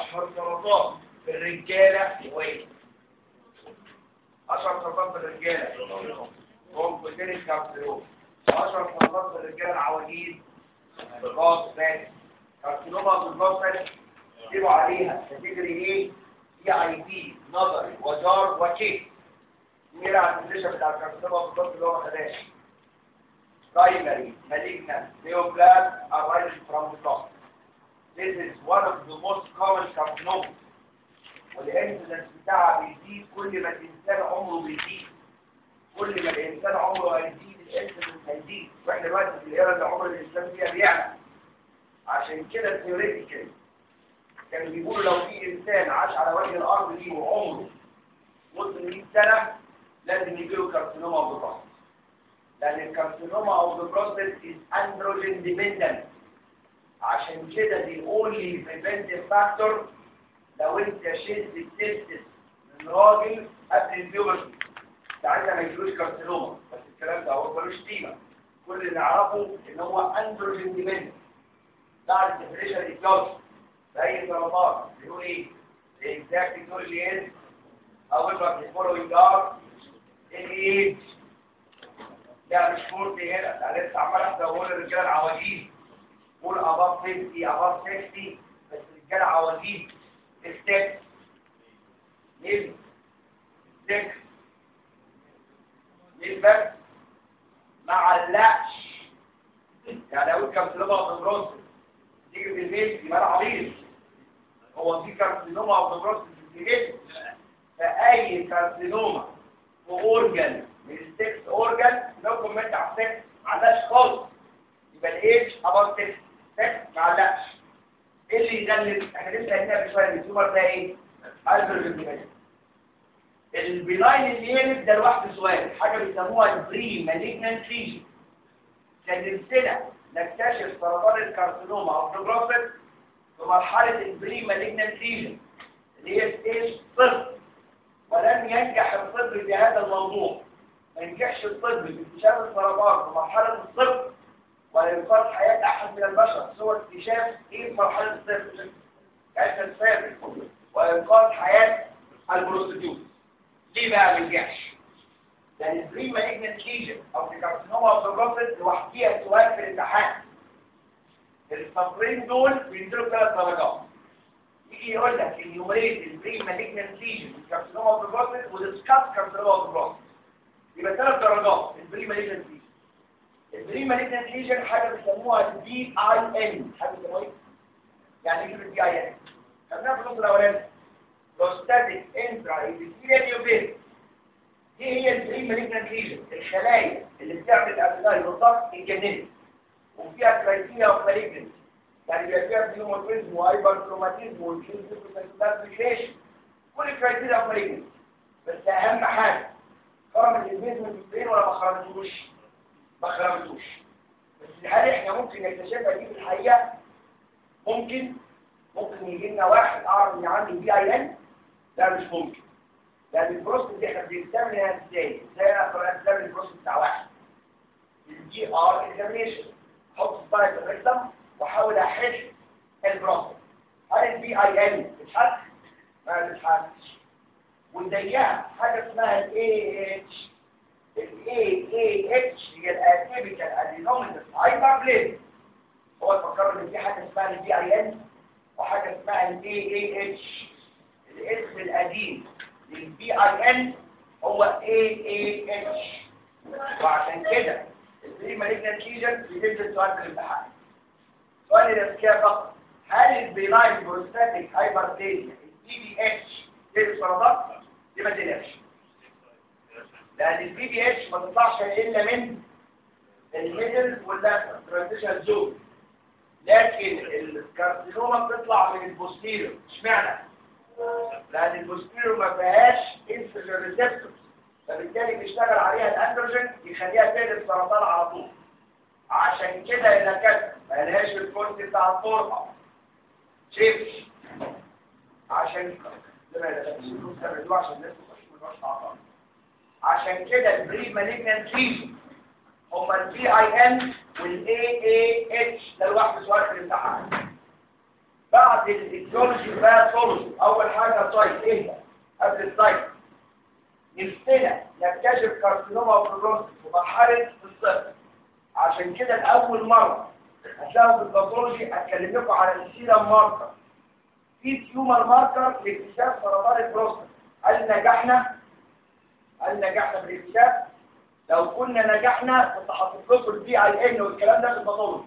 اشهر سرطان في الرجاله هو ايه اشهر سرطان في الرجاله هو بكتيريا كارسينوما اشهر سرطان في الرجاله العواجيز بالراس فات كارسينوما بالراس فات اكتبوا عليها كاتيجوري ايه سي اي بي نظري وجار وكيك نيجي على الديفينيشن بتاع الكارسينوما بالراس اللي هو ما خدهاش primary malignant neoplasm arises from the top. This is one of the most common carcinomas. والانسلنس بتاعها بيزيد كل ما الانسان عمره بيزيد كل ما الانسان عمره هيزيد الانسلنس هيزيد واحنا دلوقتي في الايرا اللي عمر الانسان فيها بيعلى عشان كده ثيوريتيكال كانوا بيقولوا لو في انسان عاش على وجه الارض دي وعمره وصل 100 سنه لازم يجي له كارسينوما بالراس لأن الكارسينوما أو البروستات is androgen dependent عشان كده دي only preventive factor لو انت شلت التستس من راجل قبل البيوبرتي ساعتها ما يجيلوش كارسينوما بس الكلام ده هو ملوش قيمة كل اللي نعرفه ان هو اندروجين ديبندنت بعد الديفريشن الجوز في اي سرطان بيقول ايه؟ The exact technology is however the following are in age لا مش فورتي هنا لا لسه عمال ابدا اقول للرجاله العواجيز قول اباف 50 اباف 60 بس الرجاله عواجيز ستيب مين 6 مين بس ما علقش يعني اقول كارسينوما اوف بروست تيجي في البيت يبقى انا عبيط هو في كارسينوما اوف بروست في البيت فاي كارسينوما في اورجن من السكس اورجان نو كومنت على السكس ما عندهاش خالص يبقى الايدج اباوت سكس سكس ما علقش ايه اللي يغلب احنا لسه قايلين من شويه التيومر ده ايه البرجن البناين اللي يلد ده لوحده سؤال حاجه بيسموها البري مالجنانت ليجن كان نفسنا نكتشف سرطان الكارسينوما او البروستات في مرحله البري مالجنانت ليجن اللي هي ستيج صفر ولم ينجح الطب في هذا الموضوع ما ينجحش الطب في اكتشاف السرطان في مرحلة الصفر ولا يقال حياة أحد من البشر سوى اكتشاف إيه في مرحلة الصفر كأس السابق ولا يقال حياة البروستيوت ليه بقى ما ينجحش؟ لأن البري مالجنت ليجن أو الكارسينوما أو البروستات لوحديها سؤال في الامتحان الصفرين دول بينزلوا ثلاث درجات يجي يقول لك النيومريت البري مالجنت ليجن الكارسينوما أو البروستات وديسكاس كارسينوما أو البروستات يبقى ثلاث درجات البري مالجنت ليجن البري مالجنت ليجن حاجه بيسموها الدي اي ان حاجه بيسموها ايه يعني ايه الدي اي ان خدناها في النص الاولاني بروستاتيك انترا ايبيثيليال نيوبيت دي هي البري مالجنت ليجن الخلايا اللي بتعمل ابلاي بالضغط اتجننت وفيها كرايتيريا اوف مالجنت يعني بيبقى فيها بيومورفيزم وهايبر كروماتيزم والفيزيكال كل كرايتيريا اوف مالجنت بس اهم حاجه خرمت البيت من البين ولا ما خرمتوش ما خرمتوش بس هل احنا ممكن نكتشفها دي في الحقيقه ممكن ممكن يجي لنا واحد اعرف ان عندي بي اي ان لا مش ممكن لان البروست دي احنا بنستعملها ازاي ازاي اقدر استعمل البروست بتاع واحد الجي ار اكزامينشن احط سبايك الريكتم واحاول احس البروست هل البي اي ان بتتحس ما بتتحسش وزيها حاجة اسمها ال AH ال AAH هي الاتيبيكال ادينومينس هايبربليد هو فكروا ان في حاجة اسمها ال DIN وحاجة اسمها ال AAH الاسم القديم لل BIN هو AAH وعشان كده البري مالجنت ليجن بينزل سؤال في الامتحان سؤال الاذكياء فقط هل البيلاين بروستاتيك هايبرتيزيا البي بي اتش تقدر سرطان دي ما تقلقش لان البي بي اتش ما تطلعش الا من الميدل واللاتر ترانزيشن زون لكن الكارسينوما بتطلع من البوستيريور اشمعنى لان البوستيريور ما فيهاش انسولين ريسبتورز فبالتالي بيشتغل عليها الاندروجين يخليها تقلب سرطان على طول عشان كده اذا كانت ما لهاش الكورس بتاع الطرقه شيفش عشان عشان كده البري مالجنت ليجن هما البي اي ان والاي اي اتش ده لوحده سؤال في الامتحان بعد الايديولوجي بقى سولوجي اول حاجه سايت ايه قبل السايت نفسنا نكتشف كارسينوما اوف في مرحله الصفر عشان كده لاول مره هتلاقوا في الباثولوجي اتكلم لكم على السيرم ماركر في تيومر ماركر لاكتشاف سرطان البروستات هل نجحنا هل نجحنا في الاكتشاف لو كنا نجحنا كنت حاطط لكم البي اي ان والكلام ده في الباثولوجي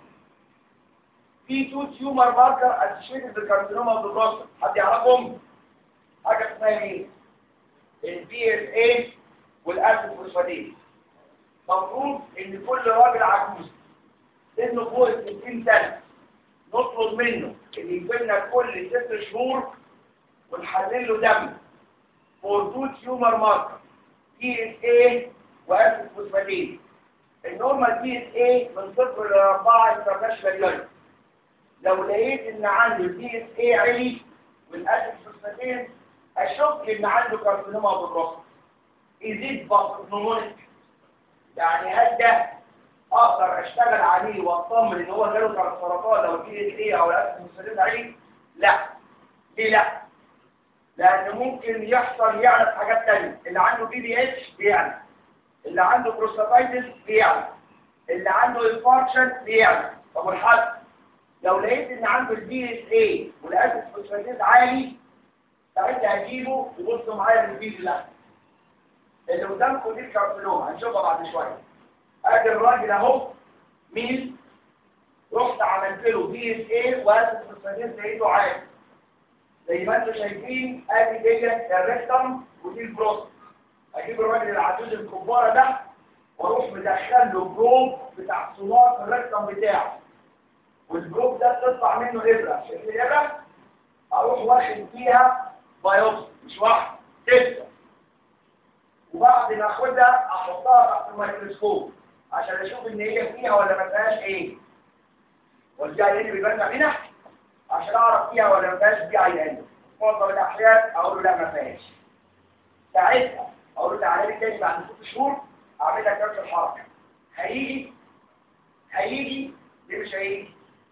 في تو تيومر ماركر اسوشيتد بالكارسينوما اوف البروستات حد يعرفهم حاجه اسمها ايه البي اس اي والاسيد فوسفاتيز مفروض ان كل راجل عجوز سنه فوق ال 60 سنه نطلب منه ان يجيب لنا كل ست شهور ونحلل له دم فور تو تيومر ماركر بي اس اي واسيد فوسفاتيز النورمال بي اس اي من صفر ل 4 انترناشونال يونت لو لقيت ان عنده البي اس اي عالي والاسيد فوسفاتيز اشك ان عنده كارسينوما بالرأس يزيد باثوجنومونيك يعني هل ده اقدر اشتغل عليه واطمن ان هو جاله سرطان لو البي اس اي او الاسيد فوسفاتيز عالي لا ليه لا لان ممكن يحصل يعرف حاجات تانية اللي عنده بي بي اتش بيعمل اللي عنده بروستاتايتس بيعمل اللي عنده انفاركشن بيعمل طب والحل لو لقيت ان عنده البي اس اي والاسيد فوسفاتيز عالي ساعتها هجيبه وبصوا معايا الفيديو ده اللي قدامكم دي الكارسينوما هنشوفها بعد شويه ادي الراجل اهو مين رحت عملت له بي اس اي واسيد فوسفاتيز لقيته عالي زي ما انتم شايفين ادي ديت الريكتم ودي البروست اجيب الراجل العجوز الكباره ده واروح مدخل له بروب بتاع سونار في الريكتم بتاعه والبروب ده تطلع منه ابره شايف الابره اروح واخد فيها بايوبسي مش واحده سته وبعد ما اخدها احطها تحت الميكروسكوب عشان اشوف ان هي فيها ولا ما فيهاش ايه والجي اي ان بيبان هنا عشان اعرف فيها ولا ما فيهاش بي اي ان معظم الاحيان اقول له لا ما فيهاش ساعتها اقول له تعالى لي تاني بعد ست شهور اعمل لك نفس الحركه هيجي هيجي ليه مش هيجي؟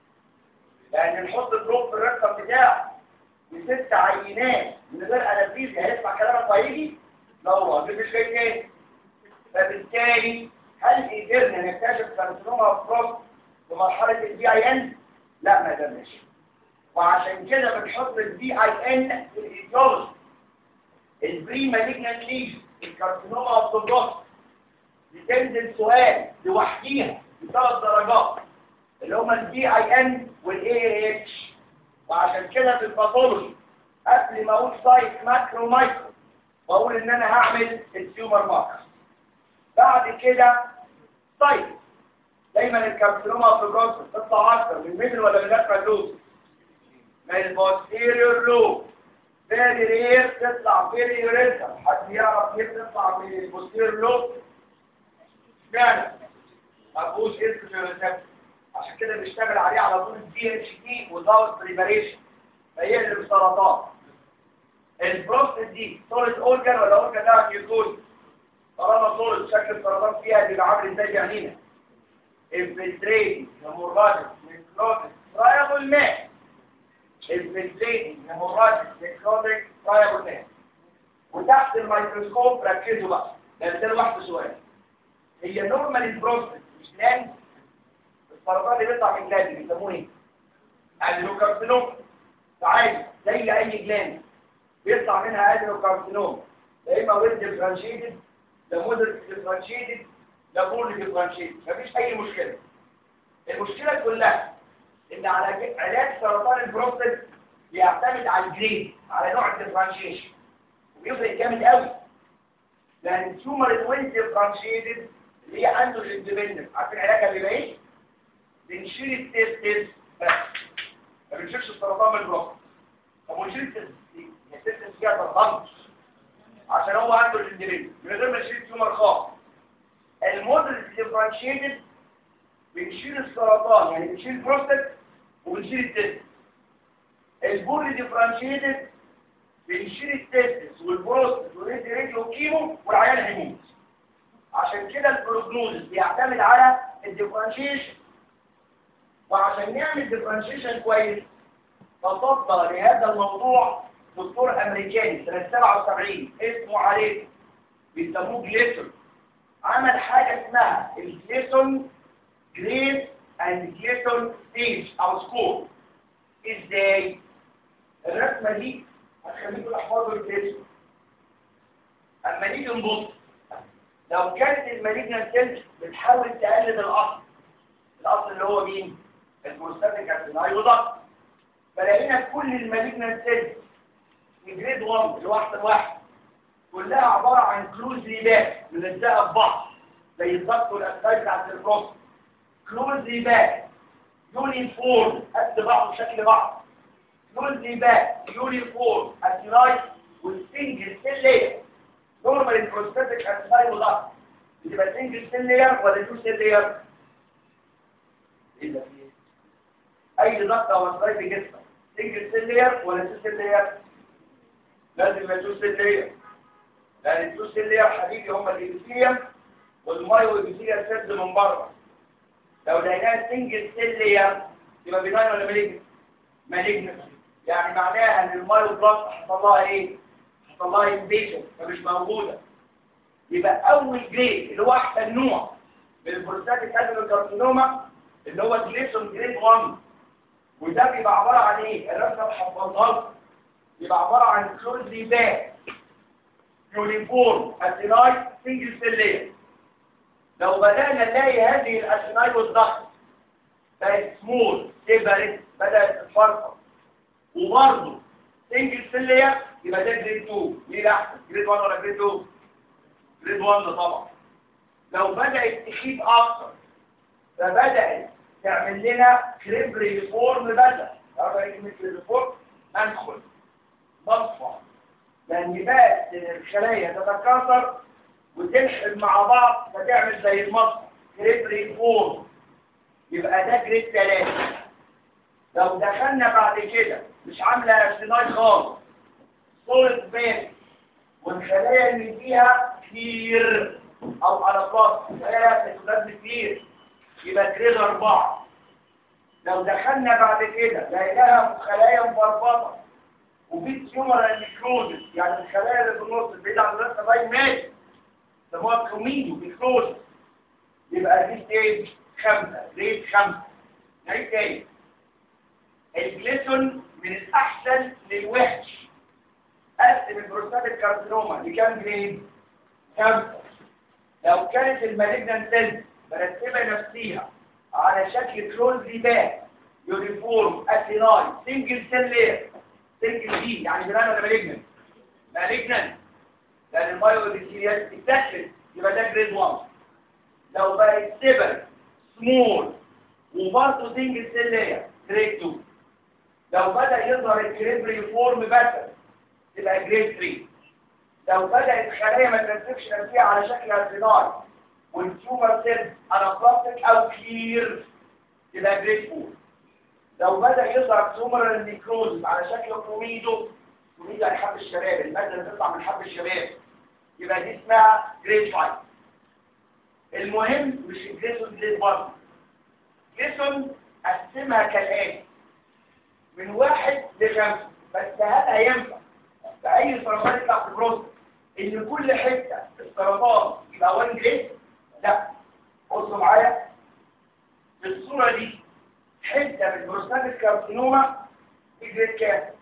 لان نحط دروب في الرقم بتاعه بست عينات من غير انابيزي هيسمع كلامك وهيجي؟ لا والله ده مش جاي تاني فبالتالي هل قدرنا نكتشف كارسينوما بروست في مرحله البي اي ان؟ لا ما قدرناش وعشان كده بنحط البي اي ان في الايديولوجي البري مالجنت ليجن الكارسينوما اوف ذا بروست بتنزل سؤال لوحديها بثلاث درجات اللي هما البي اي ان والاي اتش وعشان كده في الباثولوجي قبل ما اقول سايت ماكرو مايكرو بقول ان انا هعمل التيومر ماركر بعد كده سايت دايما الكارسينوما اوف ذا بروست بتطلع اكتر من ميدل ولا من لاترال لوب من البوستيريور لوب فيري رير تطلع فيري رير حد يعرف ليه تطلع من البوستيريور لوب اشمعنى ما فيهوش اسم في الريسبت عشان كده بنشتغل عليه على طول الدي اتش تي وداوت بريباريشن فيقلب السرطان البروستات دي سوليد اورجان ولا اورجان ده يكون طالما سوليد شكل السرطان فيها بيبقى عامل ازاي جنينه انفلتريتنج هيموراجيك نيكروتيك ترايبل ماء انفلتريتنج هيموراجيك نيكروتيك ترايبل ماء وتحت الميكروسكوب ركزوا بقى لان ده لوحده سؤال هي نورمال البروستات مش جلاند السرطان اللي بيطلع من جلاند بيسموه ايه؟ ادينوكارسينوم عادي زي اي جلاند بيطلع منها ادينوكارسينوم يا اما ويل ديفرنشيتد لا مودريت ديفرنشيتد لا بول ديفرنشيتد مفيش اي مشكله المشكله كلها ان على علاج سرطان البروستات بيعتمد على الجريد على نوع الديفرنشيشن وبيفرق جامد قوي لان التيومر الويل ديفرنشيتد اللي هي عنده الاندبندنت عارفين علاجها بيبقى ايه؟ بنشيل التستس بس ما بنشيلش السرطان من البروستات طب ونشيل التستس التستس فيها سرطان عشان هو عنده الاندبندنت من غير ما نشيل التيومر خالص الموديل ديفرنشيتد بنشيل السرطان يعني بنشيل البروستات وبنشيل التستس البول ديفرنشيتد بنشيل التستس والبروستات وندي رجله كيمو والعيان هيموت عشان كده البروجنوزس بيعتمد على الديفرنشيشن وعشان نعمل ديفرنشيشن كويس تصدى لهذا الموضوع دكتور امريكاني سنه 77 اسمه عليه بيسموه جليسون عمل حاجه اسمها الجليسون جريد اند جليسون ستيج او سكور ازاي الرسمه دي هتخليكم تحفظوا الجليسون اما نيجي نبص لو كانت المالجنال سيلز بتحاول تقلد الاصل الاصل اللي هو مين البروستاتيك ارتيناي وضغط فلقينا كل المالجنال سيلز في جريد 1 اللي هو احسن واحد كلها عباره عن كلوز ليبات ملزقه في بعض زي الضغط والاسفايد بتاعت البروست كلوز ليبات يونيفورم قد بعض بشكل بعض كلوز ليبات يونيفورم ارتيناي والسنجل سيل لير نورمال البروستاتيك ارتيناي وضغط بتبقى سنجل سيل لير ولا تو سيل لير؟ ايه ده في ايه؟ اي ضغط او اسفايد في جسمك سنجل سيل لير ولا تو سيل لير؟ لازم يبقى تو سيل لير لان التو سيل لير حبيبي هم الابيثيليوم والمايو ابيثيليوم سيلز من بره لو لقيناها سنجل سيل لير يبقى بناين ولا مالجنس مالجنس يعني معناها ان المايو بلاست حصل لها ايه حصل لها انفيجن فمش موجوده يبقى اول جريد اللي هو احسن نوع من البروستاتيك ادينوكارسينوما اللي هو جليسون جريد 1 وده بيبقى عباره عن ايه الرسمه بحفظها لكم يبقى عباره عن كلوزلي باك يونيفورم اسيناي سنجل سيل لير لو بدأنا نلاقي هذه الاسيناي والضغط بقت سمول سيبرت بدأت تتفرقر وبرضه سنجل سيل لير يبقى ده جريد 2 مين احسن جريد 1 ولا جريد 2 جريد 1 طبعا لو بدأت تخيب اكتر فبدأت تعمل لنا كريب ريفورم بدأ تعرف ايه كلمه ريفورم ادخل مصفى لان بقت الخلايا تتكاثر وتلحم مع بعض فتعمل زي المصفى كريب ريفورم يبقى ده جريد 3 لو دخلنا بعد كده مش عامله ارسنال خالص صورة بين والخلايا اللي فيها كتير او على خلايا بتتغذى كتير يبقى جريد 4 لو دخلنا بعد كده لقيناها خلايا مفرفطه وفي تيومر نيكروزس يعني الخلايا اللي في النص البعيد عن الرأس باين مات سموها كروميدو نيكروزس يبقى دي ستيج خمسة ريت خمسة نعيد تاني الجليسون من الأحسن للوحش قسم البروستاتيك كارسينوما لكام جريد؟ خمسة لو كانت المالجنان سيلز مرتبة نفسيها على شكل كلوزلي باك يونيفورم اسيناي سنجل سيل لير سنجل دي يعني بنان ولا مالجنان مالجنان لان المايو ابيثيليال اتاكد يبقى ده جريد 1 لو بقت سيبل سمول وبرضه سنجل سيل لير جريد 2 لو بدا يظهر الكريبري فورم باتر تبقى جريد 3 لو بدات خلايا ما تنسفش نفسها على شكل اسيناي والتيومر سيلز انابلاستيك او كلير يبقى جريد 4 لو بدأ يظهر تيومر النيكروز على شكل كوميدو كوميدو يعني حب الشباب المادة اللي بتطلع من حب الشباب يبقى دي اسمها جريد 5 المهم مش الجريسون جريد 1 جريسون قسمها كالآتي من واحد لخمسة بس هل هينفع بأي سرطان يطلع في البروست إن كل حتة في السرطان يبقى 1 جريد لا بصوا معايا في الصورة دي حتة من بروستاتيك كارسينوما في جريد كام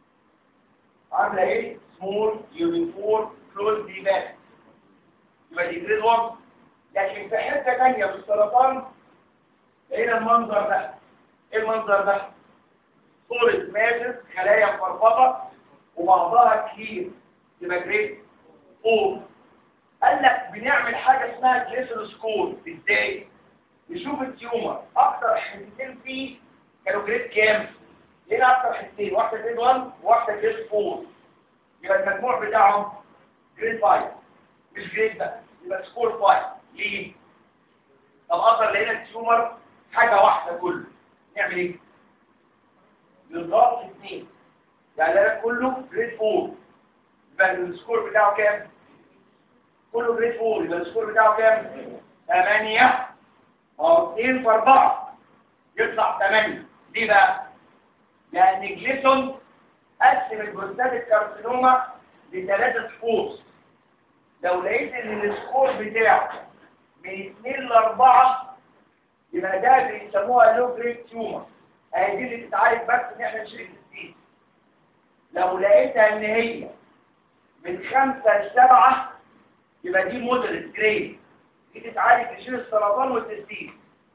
عاملة ايه سمول يونيفورم كلوز دي باك يبقى دي جريد 1 لكن في حتة تانية في السرطان لقينا المنظر ده ايه المنظر ده صورة ماتت خلايا مفرفطة وبعضها كتير يبقى جريد 4 قال لك بنعمل حاجة اسمها جريسل سكور ازاي نشوف التيومر اكتر حتتين فيه كانوا جريد كام لقينا اكتر حتتين واحدة جريد 1 وواحدة جريد 4 يبقى المجموع بتاعهم جريد 5 مش جريد بقى يبقى سكور 5 ليه طب اكتر لقينا التيومر حاجة واحدة كله نعمل ايه نضرب في اثنين يعني ده كله جريد 4 يبقى السكور بتاعه كام كله جريد 4 يبقى السكور بتاعه كام 8 ما هو 2 في 4 يطلع 8 ليه بقى لان جليسون قسم البروستاتيك كارسينوما لثلاثه سكورز لو لقيت ان السكور بتاعه من 2 ل 4 يبقى ده بيسموها لو جريد تيومر اهي دي اللي تتعالج بس ان احنا نشيل التسديد لو لقيتها ان هي من 5 ل 7 يبقى دي مودريت جريد دي تتعالج تشيل السرطان والتسديد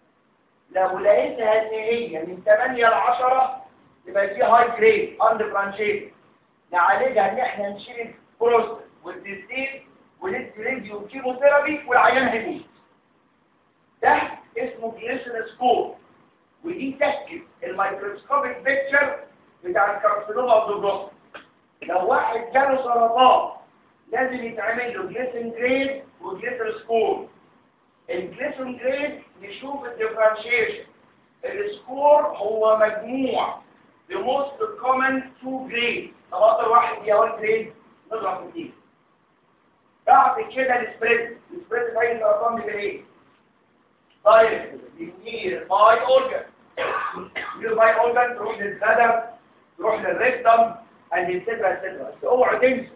لو لقيتها ان هي من 8 ل 10 يبقى دي هاي جريد اندر برانشيت نعالجها ان احنا نشيل البروستات والتسديد وندي راديو كيموثيرابي والعيان هيموت ده اسمه جليسن سكور ودي تكتب الميكروسكوبيك بيكتشر بتاع الكارسينوما اوف ذا بروستات لو واحد جاله سرطان لازم يتعمل له جليسن جريد وجليسن سكور الجليسن جريد نشوف الديفرنشيشن السكور هو مجموع the most common two grades طب اكتر واحد هي 1 جريد نضرب كتير بعد كده السبريد السبريد في اي سرطان بيبقى ايه طيب يمير باي اورجن يمير باي اورجن تروح للغدر تروح للريكتم اند اتسترا اتسترا بس اوعوا تنسوا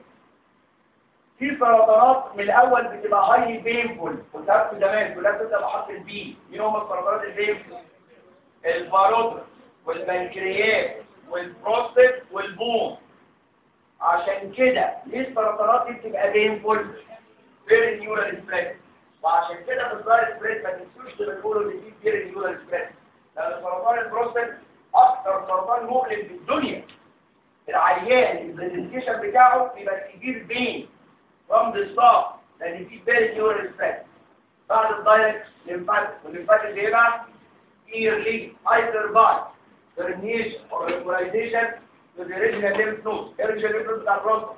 في سرطانات من الاول بتبقى هاي بينفول كنت عارف زمان كلها بتبقى حرف البي مين هم السرطانات البينفول الباروتر والبنكرياس والبروستات والبون عشان كده ليه السرطانات دي بتبقى بينفول فيري نيورال سبريد وعشان كده في الظاهر سبريد ما تنسوش تقولوا ان دي فيري نيورال سبريد لان سرطان البروستات اكثر سرطان مؤلم في الدنيا العيان البرزنتيشن بتاعه بيبقى كبير بين from the start لان في فيري نيورال سبريد بعد الدايركت ليمفاتيك والليمفاتيك اللي يبقى early hyperbite termination or regularization to the original lymph node original lymph node بتاع البروستات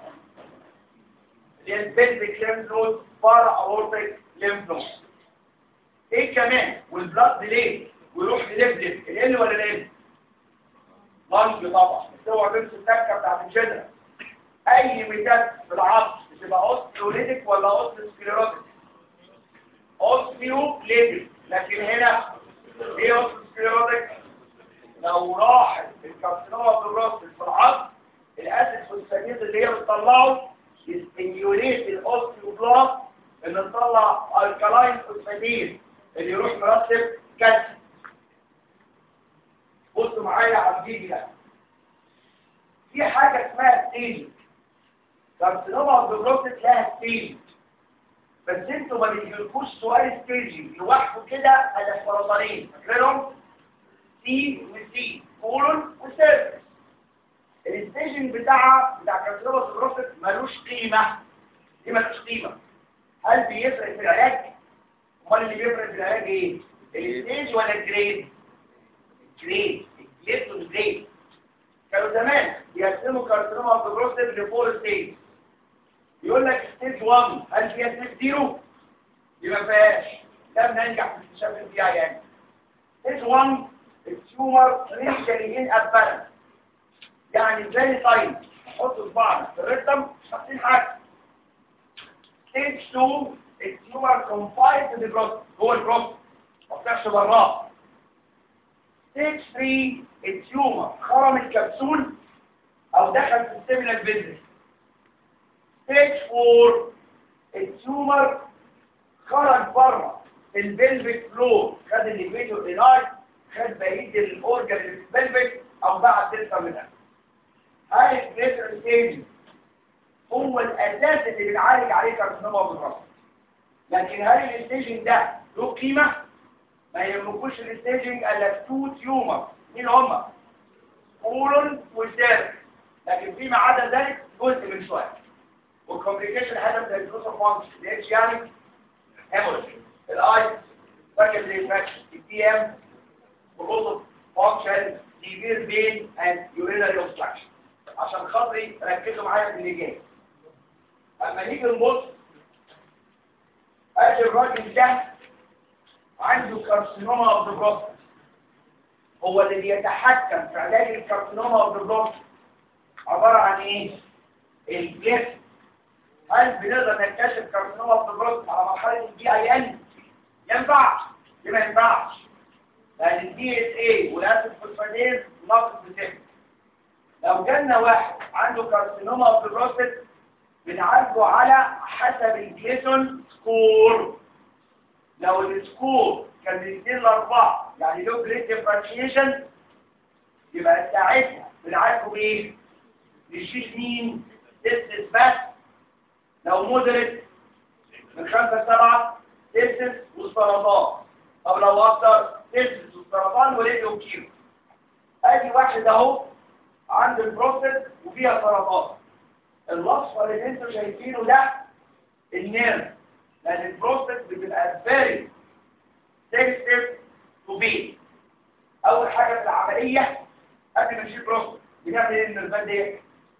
اللي هي البلفيك lymph node para aortic lymph node ايه كمان والبلاد ديلي ويروح لليفلت ال ولا ال لانج طبعا بس اوعى تنسوا التكه بتاعت الجدر اي ميتات في العظم بتبقى اوستيوليتيك ولا اوستيسكليروتيك اوستيوليتيك لكن هنا ايه اوستيسكليروتيك لو راحت الكارسينوما في الراس في العظم الاسيد فوسفاتيز اللي هي بتطلعه يستيميوليت الاوستيوبلاست ان تطلع الكالاين فوسفاتيز اللي يروح مرتب كالسيوم بصوا معايا على الفيديو ده في حاجه اسمها ستيج كارسينوما اوف ذا بروستات لها ستيج بس انتوا ما بيجيلكوش سؤال ستيجي لوحده كده على سرطانين فاكرينهم سي وسي كولون وسيرفس الستيجنج بتاعها بتاع كارسينوما اوف ذا بروستات ملوش قيمه ليه ملوش قيمه هل بيفرق في العلاج امال اللي بيفرق في العلاج ايه الستيج ولا الجريد الجريد الجريد والجريد كانوا زمان بيقسموا كارسينوما اوف ذا بروستات لفور ستيج يقول لك ستيج 1 هل فيها ستيج 0 يبقى ما فيهاش لم ننجح في اكتشاف فيها يعني ستيج 1 التيومر كلينيكالي ان ابالانس يعني زي طيب نحط صباعنا في الريتم مش حاطين حاجه ستيج 2 التيومر كونفايد تو ذا بروست جوه البروست ما طلعش براه ستيج 3 التيومر خرم الكبسول او دخل في السيمينال بيزنس ستيج 4 التيومر خرج بره البلفيك فلور خد الليفيتور اناي خد بقيه الاورجن اللي في البلفيك او بعد تلك منها هاي الجليتر ستيج هو الاساس اللي بنعالج عليه كارسينوما بالراس لكن هل الستيجنج ده له قيمه ما يملكوش الستيجنج الا تو تيومر مين هم كولون وسيرك لكن فيما عدا ذلك جزء من شويه والكومبليكيشن هدف زي الفلوس اوف فانكشن الاتش يعني هيموريج الاي فاكر زي فاكشن الدي ام والفلوس اوف فانكشن سيفير بين اند يورينري اوبستراكشن عشان خاطري ركزوا معايا في اللي جاي اما نيجي نبص ادي الراجل ده عنده كارسينوما اوف ذا بروستات هو اللي بيتحكم في علاج الكارسينوما اوف ذا بروستات عباره عن ايه الجسم هل بنقدر نكتشف كارسينوما اوف ذا بروستات على مرحله الدي اي ان ينفع ما ينفعش لان الدي اس اي والاسيد فوسفاتيز ناقص بتم لو جالنا واحد عنده كارسينوما اوف البروستات بنعالجه على حسب الجليسون سكور لو السكور كان من 2 ل 4 يعني له جريد ديفرنشيشن يبقى ساعتها بنعالجه بايه؟ نشيل مين؟ تستس بس لو مودريت من 5 ل 7 تستس والسرطان طب لو اكتر تستس والسرطان وريديو كيلو ادي واحد اهو عند البروستات وفيها سرطان الاصفر اللي انتوا شايفينه ده النيرف لان البروستات بتبقى فيري سنسيتيف تو بي اول حاجه في العمليه قبل ما نشيل بروستات بنعمل ايه النيرفات دي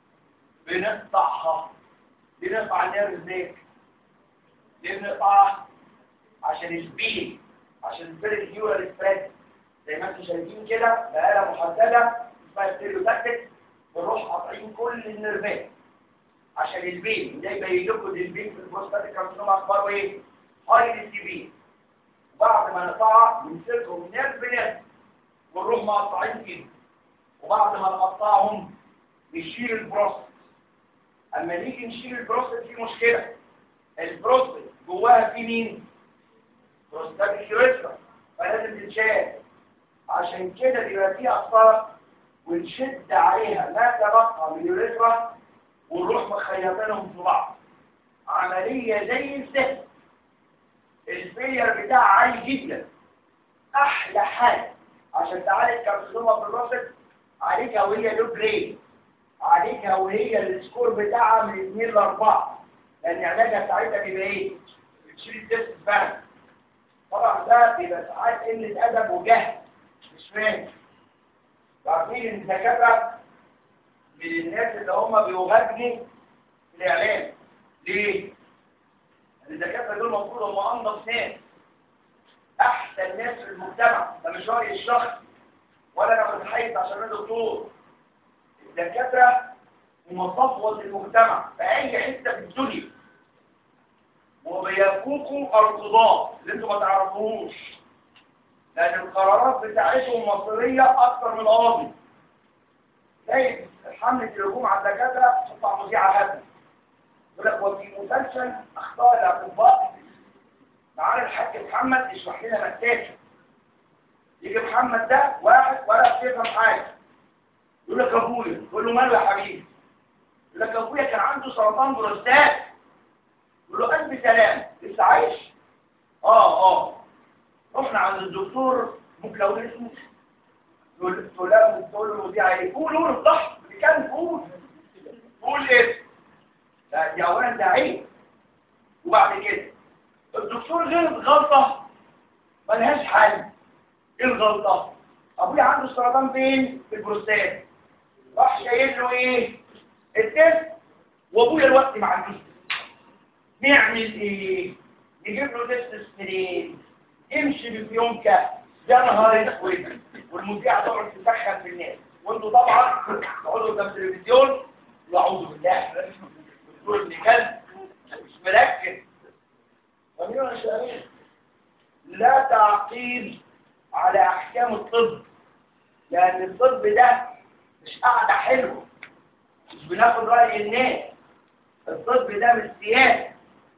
بنقطعها بنقطع النيرف ليه ليه بنقطعها عشان السبيد عشان الفيري هيورال سبريد زي ما انتم شايفين كده بآلة محددة اسمها ستيريوتاكتيك بنروح قاطعين كل النيرفات عشان البين ده يبين لكم ان البين في البروستاتيك كارسينوما اخباره ايه؟ هايلي سيفير بعد ما نقطعها بنمسكهم نيرف بنيرف ونروح مقطعين فيهم وبعد ما نقطعهم نشيل البروستات اما نيجي نشيل البروستات في مشكله البروستات جواها في مين؟ بروستاتيك يوريثرا فلازم تتشال عشان كده بيبقى فيها قسطره ونشد عليها ما تبقى من اليوريثرا ونروح مخيطينهم في بعض عملية زي السهل الفيلير بتاعها عالي جدا احلى حاجة عشان تعالج كارسينوما في الراسل عليكها وهي لو جريد عليكها وهي السكور بتاعها من 2 ل 4 لان علاجها ساعتها بيبقى ايه؟ بتشيل الدست فعلا طبعا ده بيبقى ساعات قلة ادب وجهل مش فاهم عارفين ان الدكاتره من الناس اللي هم بيغنوا في الاعلام ليه؟ لان الدكاتره دول المفروض هم انضف ناس احسن ناس في المجتمع ده مش رايي الشخص ولا انا متحيز عشان انا دكتور الدكاتره هم صفوه المجتمع في اي حته في الدنيا وبيفوقوا القضاء اللي انتم ما تعرفوهوش لان القرارات بتاعتهم مصيريه اكثر من القاضي زي حمله الهجوم على الدكاتره تطلع مذيعه هبل يقول لك وفي مسلسل اخطاء الاطباء معانا الحاج محمد يشرح لنا مساجد يجي محمد ده واحد ولا بيفهم حاجه يقول لك ابويا يقول له ماله يا حبيبي يقول لك ابويا كان عنده سرطان بروستات يقول له الف سلام لسه عايش اه اه رحنا عند الدكتور ممكن لو اسمه تقول تقول له تقول له دي ايه قول قول الضحك كان قول قول ايه لا دي اولا ده عيب وبعد كده الدكتور غلط غلطه ملهاش حل ايه الغلطه ابويا عنده سرطان فين في البروستات راح شايل له ايه التست وابويا الوقت ما عندوش نعمل ايه نجيب له تست منين يمشي بفيونكه يا نهار اسود والمذيعه تقعد تسخن في الناس وانتوا طبعا تقعدوا قدام التلفزيون واعوذ بالله الدكتور ابن كلب مش مركز فمين يا شباب لا تعقيد على احكام الطب لان الطب ده مش قاعده حلوه مش بناخد راي الناس الطب ده مش سياسه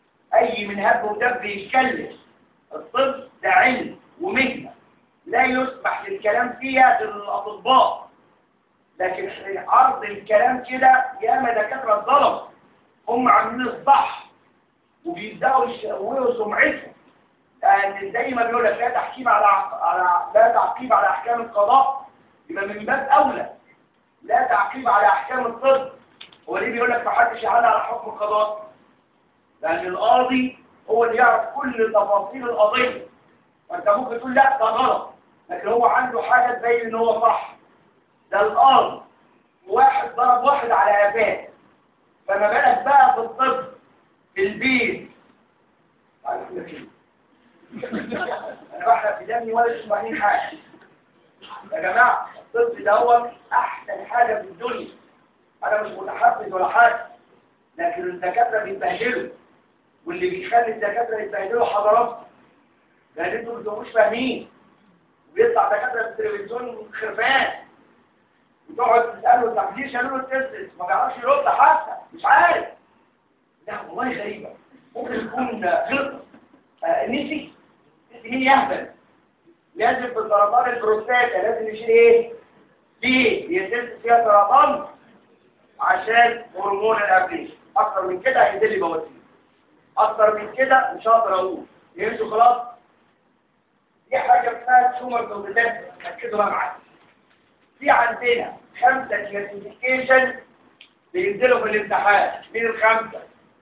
اي من هب ودب يتكلم الطب ده علم ومهنه لا يسمح للكلام فيها للاطباء لكن عرض الكلام كده ياما دكاتره الظلم هم عاملين الصح وبيبداوا يشوهوا سمعتهم لان زي ما بيقول لك لا تحكيم على على لا تعقيب على احكام القضاء يبقى من باب اولى لا تعقيب على احكام الطب هو ليه بيقول لك ما حدش يعلق على حكم القضاء لان القاضي هو اللي يعرف كل تفاصيل القضيه فانت ممكن تقول لا ده غلط لكن هو عنده حاجه تبين ان هو صح ده القاضي واحد ضرب واحد على قفاه فما بالك بقى في الطب في البيت عارف لك ايه انا بحرق في دمي ولا تسمعين حاجه يا جماعه الطب دوت احسن حاجه في الدنيا انا مش متحفز ولا حاجه لكن الدكاتره بيتبهدلوا واللي بيخلي الدكاتره يتبهدلوا حضراتكم لان انتوا ما بتبقوش فاهمين وبيطلع دكاتره في التلفزيون خرفان وتقعد تساله طب ليه شالوا له التستس ما بيعرفش يرد حتى مش عارف لا والله غريبه ممكن يكون غلط آه نسي نسي مين يهبل لازم في سرطان البروستاتا لازم يشيل ايه ليه يتست فيها سرطان عشان هرمون الابليشن اكتر من كده هينزل لي بواسير اكتر من كده مش هقدر اقول فهمتوا خلاص دي حاجه اسمها تيومر دوبلات ركزوا بقى معايا في عندنا خمسه كلاسيفيكيشن بينزلوا في الامتحان مين الخمسه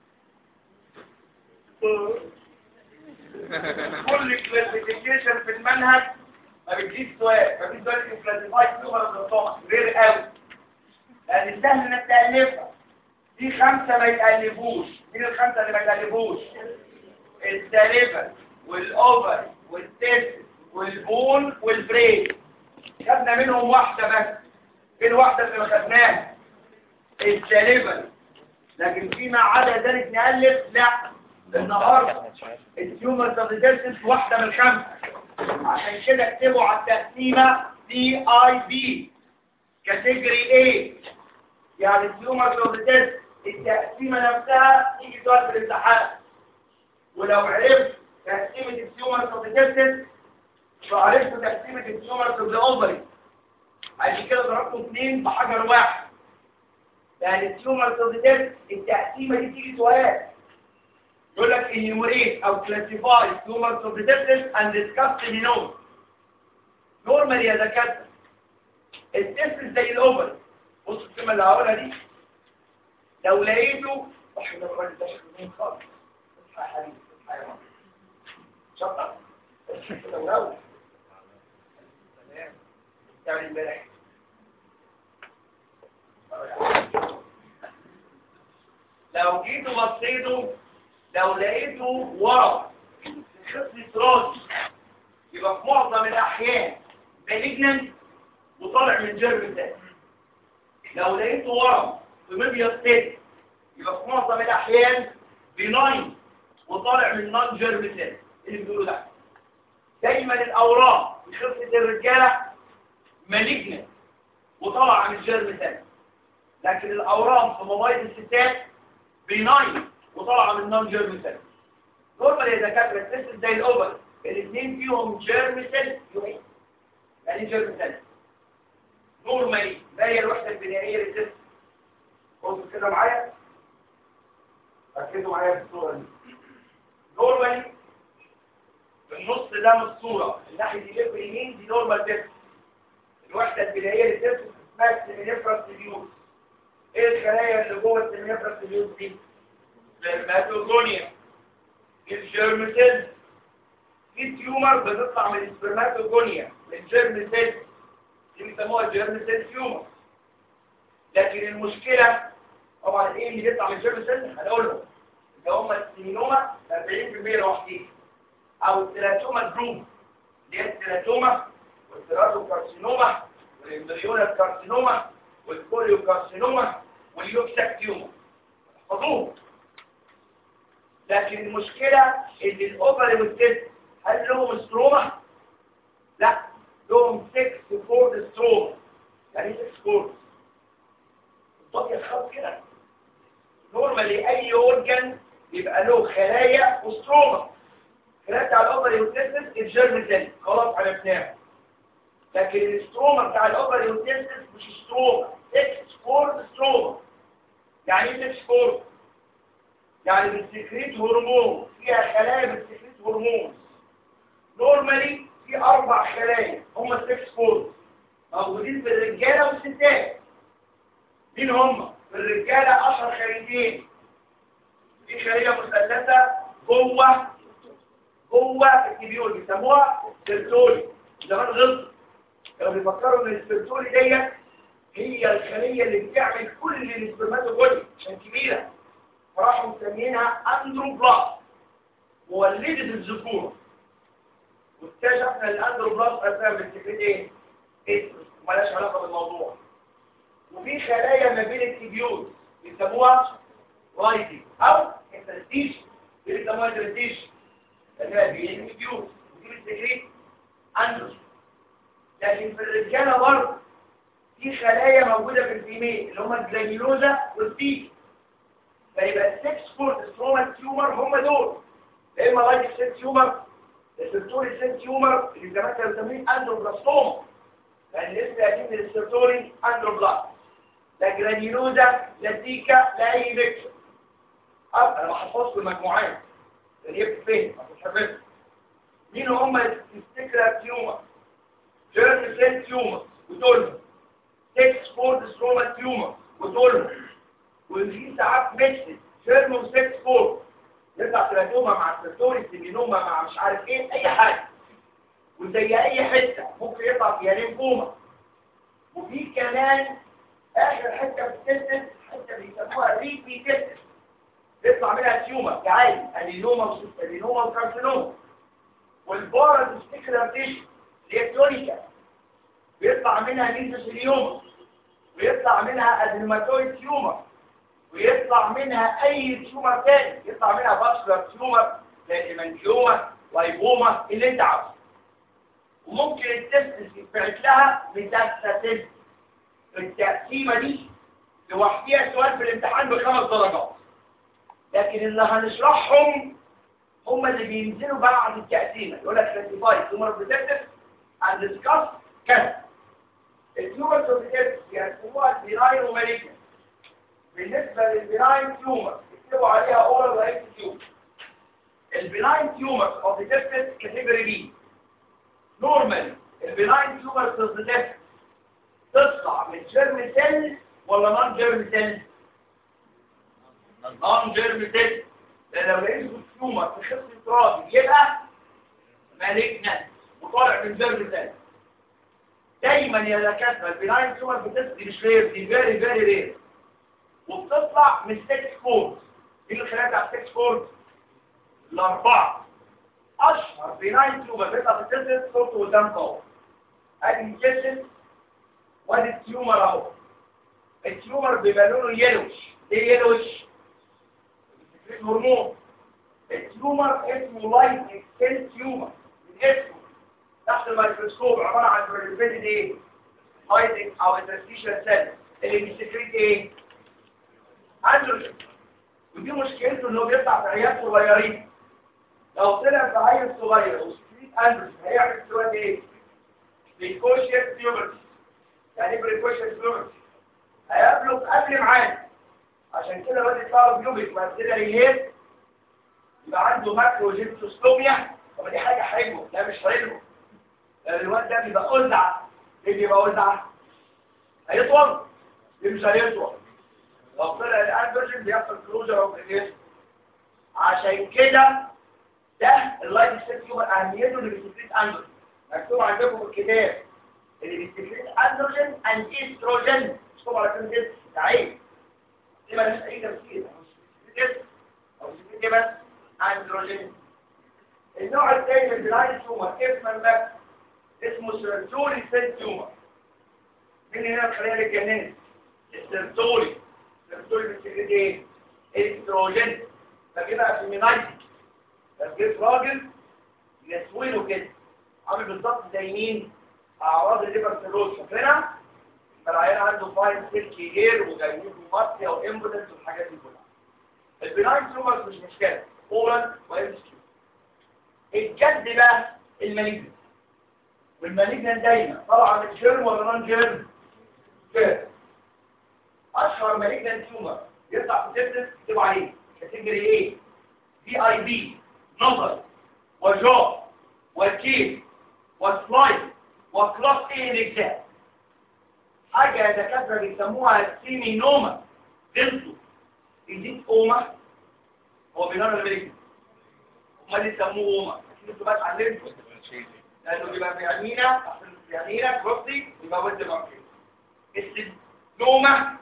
كل كلاسيفيكيشن في المنهج ما بتجيش سؤال ما فيش سؤال في كلاسيفايد تيومر دوبلات غير قوي لان سهل انك تالفها في خمسه ما يتالفوش مين الخمسه اللي ما يتالفوش السالفه والاوفر والتست والبون والبرين خدنا منهم واحده بس ايه الواحده اللي ما خدناها السالفه لكن فيما عدا ذلك نالف لا النهارده التيومر تابليتس واحده من الخمسه عشان كده اكتبوا على التقسيمه دي اي بي كاتيجوري A يعني التيومر تابليتس التقسيمه نفسها تيجي سؤال في الامتحان ولو عرفت تقسيمه التيومر تابليتس فعرفت تقسيمه التيومر تابليتس عشان كده ضربتوا اثنين بحجر واحد يعني التيومر تابليتس التقسيمه دي تيجي سؤال يقول لك enumerate او classify tumor subtypes and discuss the genome normal يا دكاتره التست زي الاوفر بص الكلمه اللي هقولها دي لو لقيته احنا الراجل ده شكله مين خالص اصحى يا حبيبي اصحى يا ماما شطر لو لو يعني امبارح لو جيتوا بصيتوا لو لقيته ورا خصلة راس يبقى في معظم الأحيان مالجننت وطالع من جرم تاني لو لقيته ورا في مبيض تاني يبقى في معظم الأحيان بناين وطالع من نون جرم تاني اللي بيقولوا ده دايما الأوراق في خصلة الرجالة مالجننت وطالع من جرم تاني لكن الأورام في مبايض الستات بناين وطالعه من نون جيرم سيل نورمال يا دكاتره التست زي الاوفر الاثنين فيهم جيرم سيل يومين يعني جيرم سيل نورمالي ما هي الوحده البنائيه للتست بصوا كده معايا ركزوا معايا في الصوره دي نورمالي في النص ده من الصوره الناحيه دي ليفت اليمين دي نورمال تست الوحده البنائيه للتست اسمها السيمينيفراس تيبيوس ايه الخلايا اللي جوه السيمينيفراس تيبيوس دي سبرماتوجونيا الجيرم سيل في تيومر بتطلع من السبرماتوجونيا من جيرم سيل دي بيسموها جيرم سيل تيومر لكن المشكلة طبعا ايه اللي بيطلع من جيرم سيل هنقول له اللي هم السيمينوما 40% لوحدين او التيراتوما جروب اللي هي التيراتوما والتيراتوكارسينوما والامبريونا كارسينوما والكوليو كارسينوما واليوكساك تيومر احفظوه لكن المشكلة ان الاوفر والتست هل لهم ستروما؟ لا لهم 6 كورد ستروما يعني ايه 6 كورد؟ الضغط خط كده نورمالي اي اورجن يبقى له خلايا وستروما خلايا بتاع الاوفر والتست الجيرم سيل خلاص عرفناها لكن الستروما بتاع الاوفر والتست مش ستروما 6 كورد ستروما يعني ايه 6 كورد؟ يعني بتسكريت هرمون فيها خلايا بتسكريت هرمون نورمالي في اربع خلايا هم السكس فورد موجودين في الرجاله والستات مين هم في الرجاله اشهر خليتين في خليه مثلثه جوه جوه التبيول بيسموها سيرتولي زمان غلط كانوا بيفكروا ان السيرتولي ديت هي الخليه اللي بتعمل كل السبرماتوجوني عشان كبيره فراحوا مسمينها اندروبلاست مولدة الذكورة واكتشفنا الاندروبلاست اساسا بالسكريت ايه؟ اسم مالهاش علاقة بالموضوع وفي خلايا ما بين التبيوت بيسموها رايدي او انترستيش بيسموها انترستيش لانها بين التبيوت ودي بالسكريت اندروس لكن في الرجالة برضه في خلايا موجودة في الفيميل اللي هم الجرانيولوزا والتيك فيبقى السكس فورد ستروما تيومر هم دول يا اما لايك سيل تيومر السيرتوري سيل تيومر اللي زمان كانوا بيسميه اندروبلاستوما يعني الاسم قديم للسيرتوري اندروبلاست لا جرانيولوزا لا تيكا لا اي بيكتشر ابقى انا بحفظكم المجموعات اللي هي فين ما تتحفظش مين هم الستيكرا تيومر جيرم سيل تيومر ودول سكس فورد ستروما تيومر ودول وفي ساعات ميكسد جيرم سكس فورد يطلع تلاتوما مع السيرتوري سيمينوما مع مش عارف ايه اي حاجه وزي اي حته ممكن يطلع فيها ليمفوما وفي كمان اخر حته في السيستم حته بيسموها ريبي سيستم بيطلع منها تيومر كعادي ادينوما وسيستادينوما وكارسينوما والبارا تستيكلر تيشو اللي هي التونيكا بيطلع منها ميزوثيليوما ويطلع منها ادينوماتويد تيومر ويطلع منها اي تيومر تاني يطلع منها باسلر تيومر زي المنجيوما لايبوما اللي انت عاوزه وممكن التستس يتبعت لها ميتاستاسيس التقسيمه دي لوحديها سؤال في الامتحان بخمس درجات لكن اللي هنشرحهم هم اللي بينزلوا بعد التقسيمه يقول لك كلاسيفاي تيومر بتكتس and discuss كذا التيومر بتكتس يقسموها البناين ومالجنت بالنسبه للبناين تيومر يكتبوا عليها اورال رايت تيومر البناين تيومر اوف بتكتس كاتيجوري بي نورمال البناين تيومر بتكتس تطلع من جيرم سيل ولا نون جيرم سيل نون جيرم سيل لان لو لقيت تيومر في خص ترابي يبقى مالجنت وطالع من جيرم سيل دايما يا دكاتره البناين تيومر بتسقي مش رير دي فيري فيري رير وبتطلع من ستيكس كورد ايه اللي خلاها بتاع ستيكس كورد الاربعه اشهر بناين تيومر بيطلع في الجسد صورته قدام طاوله ادي الجسد وادي التيومر اهو التيومر بيبقى لونه يلوش ايه يلوش هرمون التيومر اسمه لايت اكسل تيومر من اسمه تحت الميكروسكوب عباره عن بريزبيتد ايه هايدنج او انترستيشن سيل اللي بيسكريت ايه اندروجين ودي مشكلته ان هو بيطلع في عيال صغيرين لو طلع في عيل صغير وسكريت اندروجين هيعمل سواد ايه بريكوشيس بيوبرتي يعني بريكوشيس بيوبرتي هيقابله قبل معانا عشان كده الواد يطلع بيوبك وبعد كده يهيب يبقى عنده ماكرو جيبتوستوميا طب دي حاجه حلوه لا مش حلوه لان الواد ده بيبقى قزعه ليه بيبقى قزعه هيطول ليه مش هيطول لو طلع الاندروجين بيحصل كلوجر اوف الجسم عشان كده ده اللايف ستيل يبقى اهميته اللي بيستفيد اندروجين مكتوب عندكم في الكتاب اللي بيستفيد اندروجين اند استروجين مكتوب على كلمه جسم ده عيب دي مالهاش اي تفسير جسم او بيستفيد بس اندروجين النوع الثاني من البلاين تومر اسمه المكس اسمه سيرتوري سيل تومر من هنا الخلايا اللي اتجننت السيرتوري السيرتوري بتسكريت ايه؟ استروجين فكده فيمينايتي تسكريت راجل يسويله كده عامل بالظبط زي مين؟ اعراض الليبر سيروز فاكرينها؟ العيان عنده فاين سيلكي هير وجايبين مارسيا وامبوتنس والحاجات دي كلها البناين تومرز مش مشكله اورال وامسكيو الجد بقى المالجنت والمالجنت دايما طبعا من جيرم ولا نون جيرم جيرم اشهر مالجنت تومر يطلع في سيرتس اكتبوا عليه كاتيجوري ايه في اي بي نظر وجو وكيل وسلايد وكلاس ايه الاجزاء حاجه يا دكاتره بيسموها سيمينوما بنتو يزيد اوما هو بينار المالجنت امال يسموه اوما انتوا بقى اتعلمتوا لانه بيبقى في عينينا عشان في عينينا كروسي يبقى ود ماركت السيمنوما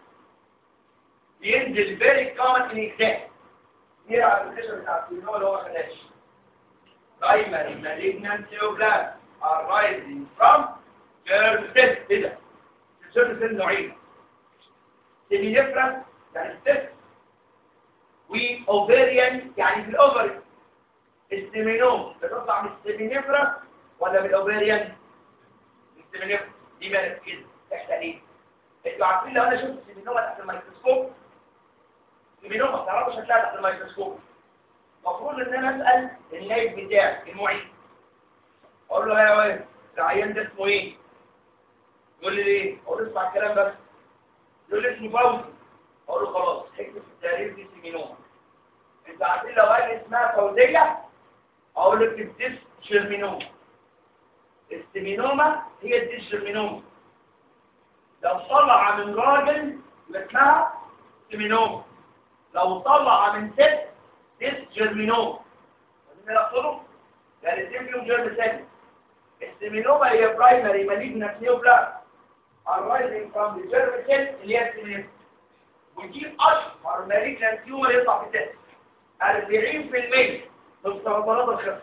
ينزل فيري كومن ان اكزام هي الابلكيشن بتاع السيمنوما اللي هو ما خدهاش دايما المالجنان سيوبلان are rising from germ cells ايه ده؟ الجيرم سيل نوعين سيمينيفرس يعني السيل واوفيريان يعني في الاوفري السيمينوم بتطلع من السيمينيفرس ولا من الاوفيريان؟ من السيمينيفرس دي مالك كده تحت ايه؟ انتوا عارفين لو انا شفت سيمينوما تحت الميكروسكوب سيمينوما ما تعرفوش هتلاقيها تحت الميكروسكوب المفروض ان انا اسال النايب بتاعي المعيد اقول له يا ولد العيان ده اسمه ايه يقول لي ليه اقول له اسمع الكلام بس يقول لي اسمه فوزي اقول له خلاص اكتب في التاريخ دي سيمينوما انت عارفين لو قال لي اسمها فوزيه اقول له اكتب ديس جيرمينوما السيمينوما هي الديس جيرمينوما لو طلع من راجل يبقى اسمها سيمينوما لو طلع من ست ديس جيرمينوما فاهمين اقصده يعني الاثنين فيهم جيرم ثاني السيمينوما هي برايمري مالجنت نيوبلاست arising from the germ cell اللي هي السيمينوما ودي اشهر مالجنت تيومر يطلع في التست 40% من سرطانات الخصر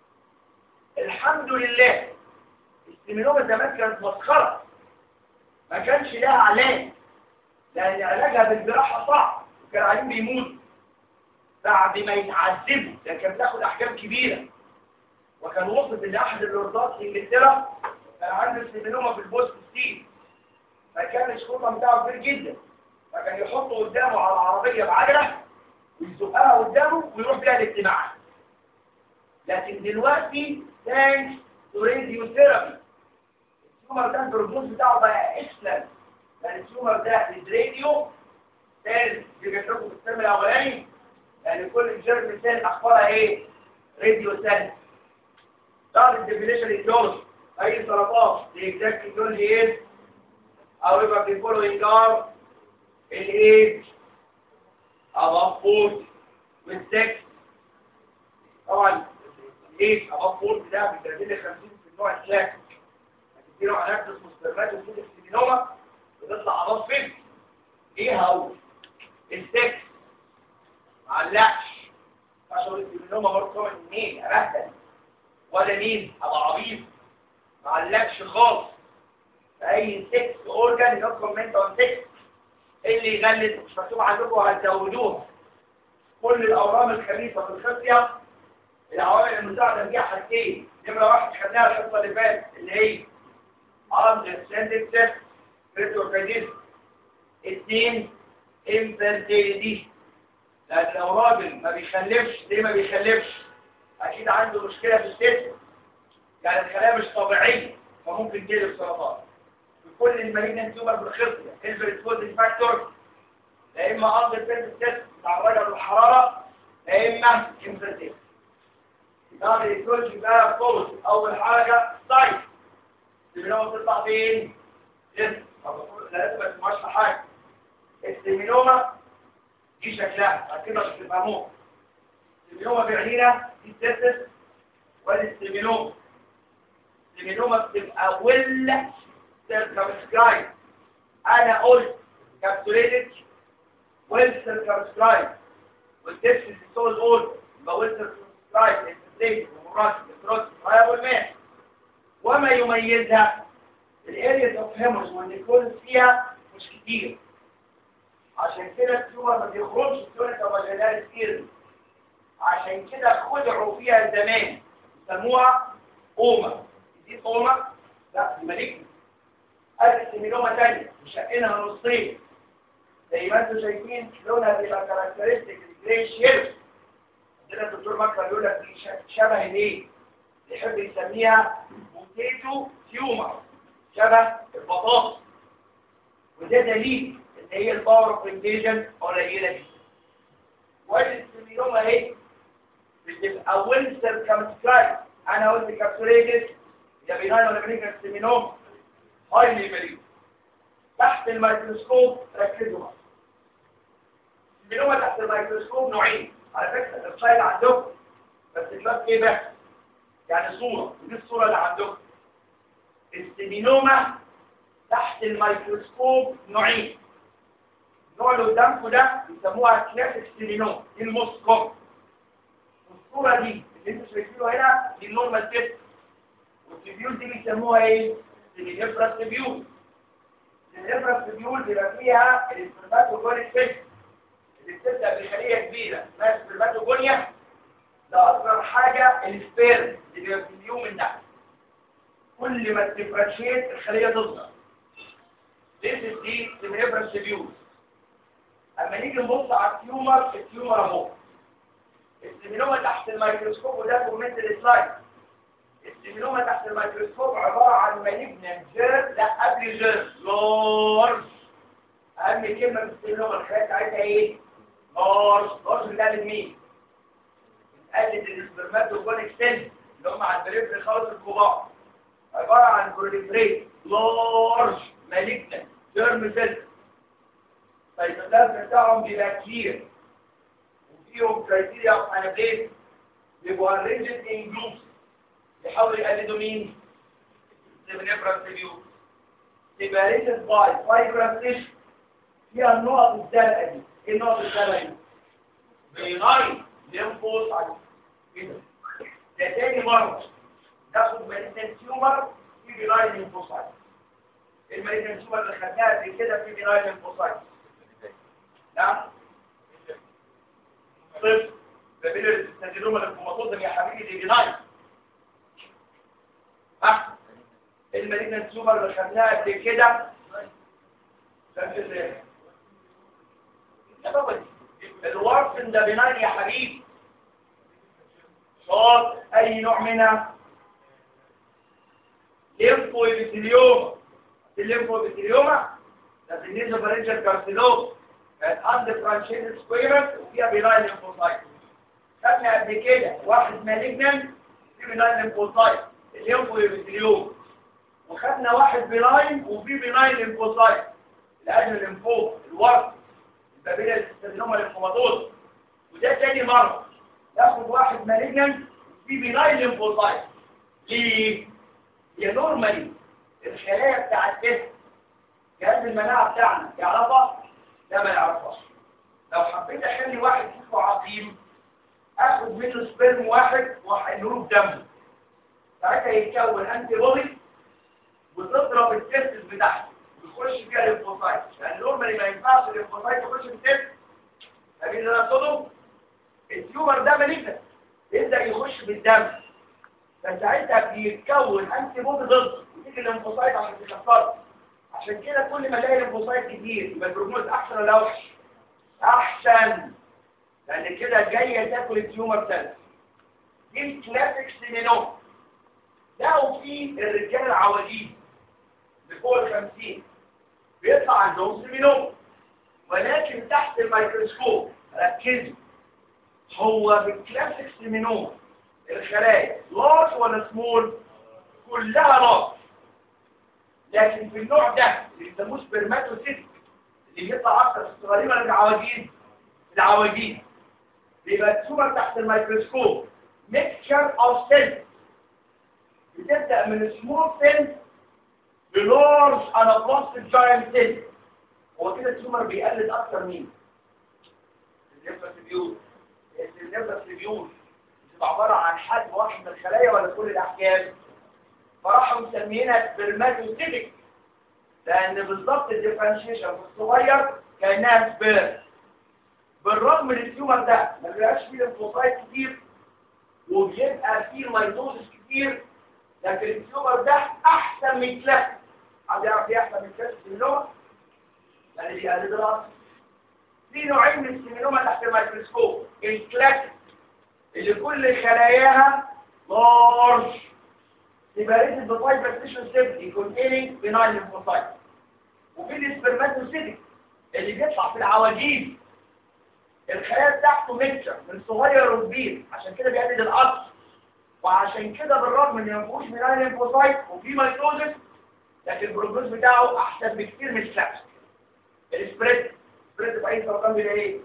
الحمد لله السيمينوما زمان كانت مسخره ما كانش لها علاج لان علاجها بالجراحه صعب وكان عليهم بيموت بعد ما يتعذبوا لان كانت بتاخد احكام كبيره وكان وصف ان احد اللوردات في انجلترا كان عنده السيمينوما في البوست ستيل فكان الشرطه بتاعه كبير جدا فكان يحطه قدامه على العربيه بعجله ويزقها قدامه ويروح بيها الاجتماعات لكن دلوقتي ثانكس تو راديو ثيرابي التيومر ده البروجنوز بتاعه بقى اكسلنت لان التيومر ده الراديو ثالث اللي جبت لكم في الترم الاولاني يعني كل جيرم سيل اخبارها ايه؟ راديو ثالث بعد الديفينيشن ايديولوجي اي سرطان الاكزاكت ايديولوجي ايه؟ او يبقى في فولوينج ار الايج above 40 والسكس طبعا الايج above 40 ده من 30 ل 50 في النوع الكلاسيك في نوع نفس اسمه سبرماتوزيت السيمينوما بتطلع above 50 ايه هو السكس معلقش عشان السيمينوما برضه طبعا منين ابهدل ولا مين ابقى عبيط معلقش خالص اي سكس اورجان نو كومنت اون سكس اللي يغلط مش مكتوب عندكم هتزودوها كل الاورام الخبيثه في الخصيه العوامل المساعده فيها حاجتين نمره واحد خدناها الحصه اللي فاتت اللي هي اندرستاندينج تيست كريتوكايديز اثنين انفيرتيليتي لان لو راجل ما بيخلفش ليه ما بيخلفش اكيد عنده مشكله في السيستم يعني الخلايا مش طبيعيه فممكن تجيب سرطان كل المالجنت تيومر بالخصيه الفيرتوزيك فاكتور يا اما اندر بيرد تيست بتاع الرجل بالحراره يا اما انفيرتيل ده الفيرتوزيك بقى فوز اول حاجه سايت السيمينوما بتطلع فين؟ جسم لازم ما تسمعش حاجه السيمينوما دي شكلها بعد كده مش تفهموها السيمينوما بعينينا دي التستس وادي السيمينوما السيمينوما بتبقى ويل سيركمسكرايب انا قلت كابسوليتد ويل سيركمسكرايب والتستس السول اول يبقى ويل سيركمسكرايب انتسليت ومرات الكروس فايبل مان وما يميزها الارياز اوف هيمورز والنيكروز فيها مش كتير عشان كده التيومر ما بيخرجش التونس او مجالات كتير عشان كده خدعوا فيها زمان يسموها اوما دي اوما لا دي مالكني ادي سيمينوما تانية مشقينها نصين زي ما انتم شايفين لونها بيبقى كاركترستيك الجري شيرف عندنا الدكتور مكرم يقول لك دي شبه الايه؟ يحب يسميها بوتيتو تيومر شبه البطاطس وده دليل ان هي الباور اوف انجيجن قليله جدا وادي السيمينوما اهي بتبقى ويل سيركمسكرايب انا قلت كابسوليتد يا بيناين ولا بينيجن سيمينوما هايلي مالين تحت الميكروسكوب ركزوا معايا السيمينوما تحت الميكروسكوب نوعين على فكره السلايد عندكم بس كلاس ايه بس يعني صوره ودي الصوره اللي عندكم السيمينوما تحت الميكروسكوب نوعين النوع اللي قدامكم ده بيسموها كلاسيك سيمينوما دي الموست كومن والصوره دي اللي انتوا شايفينه هنا دي النورمال تيست والتبيول دي بيسموها ايه؟ الانفراس تبيول الانفراس تبيول بيبقى فيها الاسبرماتوجونيك فيش اللي بتبدا بخليه كبيره اسمها سبرماتوجونيا ده اصغر حاجه السبيرم اللي بيبقى في اليوم النحل كل ما تديفرنشيت الخليه تصغر This is the cerebral view اما نيجي نبص على التيومر التيومر اهو السيمينوما تحت الميكروسكوب وده كومنت السلايد السيمينوما تحت الميكروسكوب عبارة عن مالجنان جير لا قبل جير لارج اهم كلمة في السيمينوما الخلايا بتاعتها ايه؟ لارج لارج بتقلد مين؟ بتقلد السبرماتوجونيك سيل اللي هم على البريفري خالص الكبار عبارة عن بروليفريت لارج مالجنان جيرم سيل طيب الدرس بتاعهم بيبقى كتير وفيهم كرايتيريا اوف انابليز بيبقوا ارينجد ان جروبس يحاولوا يقلدوا مين؟ السيمينيفرال فيديو تبقى ريتد باي فايبرال تيشو فيها النقط الزرقاء دي ايه النقط الزرقاء دي؟ بيناي ليمفوسايت كده ده تاني مرة ناخد ماليتنت تيومر في بيناي ليمفوسايت الماليتنت تيومر اللي خدناها قبل كده في بيناي ليمفوسايت نعم صفر بابيل السندروما الكروماتوزم يا حبيبي دي بيناي ها المالينة سوبر اللي خدناها قبل كده الورفن ده بناي يا حبيبي صوت اي نوع منها ليمفو ابيثيليوما الليمفو ابيثيليوما ده بالنسبه للرينجر كارسينوم كانت عند فرانشيز سكويرس وفيها بناي ليمفوسايت خدنا قبل كده واحد مالجنان في بناي ليمفوسايت الليمفو ابيثيليوما وخدنا واحد بناين وفي بناين ليمفوسايت لاجل الليمفوم الورق البابيلا الاستخدامه للكروماتوز وده تاني مره ناخد واحد مالجنان وفي بناين ليمفوسايت ليه؟ هي نورمالي الخلايا بتاع الجسم جهاز المناعه بتاعنا يعرفها؟ لا ما يعرفهاش لو حبيت اخلي واحد فيكم عظيم اخد منه سبرم واحد واحقنه له بدمه ساعتها يتكون انتي بودي وتضرب التستس بتاعته ويخش فيها الليمفوسايت يعني نورمالي ما ينفعش الليمفوسايت يخش في التستس فاهمين اللي انا اقصده التيومر ده مالجنت يبدا يخش بالدم فساعتها بيتكون انتي بودي ضد وتيجي الليمفوسايت عشان تكسره عشان كده كل ما الاقي ليمفوسايت كتير يبقى البروجنوز احسن ولا اوحش احسن لان كده جايه تاكل التيومر تاني دي الكلاسيك سيمينوم لقوا فيه الرجال العواجيز بفوق الخمسين بيطلع عندهم سيمينوم ولكن تحت الميكروسكوب ركزوا هو بالكلاسيك سيمينوم الخلايا لارج ولا سمول كلها لارج لكن في النوع ده اللي بيسموه سبرماتوسيست اللي بيطلع اكتر في الصغيرين ولا في العواجيز العواجيز بيبقى التومر تحت الميكروسكوب ميكشر اوف سيلز بتبدأ من سمول سيل للارج انابلاستيك جاينت سيل هو كده التيومر بيقلد اكتر مين النيفرسبيول النيفرسبيول بتبقى عباره عن حجم واحد من الخلايا ولا كل الاحجام فراحوا مسمينها سبرماتوسيتك لان بالظبط الديفرنشيشن في الصغير كانها سبير بالرغم من التيومر ده ما بيبقاش فيه ليمفوسايت كتير وبيبقى فيه ميتوزس كتير لكن التيومر ده احسن من كلاس حد يعرف ايه احسن من كلاس السيمينوما لان بيقلد الاصل في نوعين من السيمينوما تحت الميكروسكوب الكلاسيك اللي كل خلاياها لارج سيباريتد بفايبر تيشو سيل كونتيننج بناين ليمفوسايت وفي السبرماتوسيتك اللي بيطلع في العواجيز الخلايا بتاعته ميكشر من صغير وكبير عشان كده بيقلد الاصل وعشان كده بالرغم ان ما فيهوش ميلان ليمفوسايت وفي مايتوزس لكن البروجنوز بتاعه احسن بكتير من الكلابس السبريد سبريد في اي سرطان بيبقى ايه؟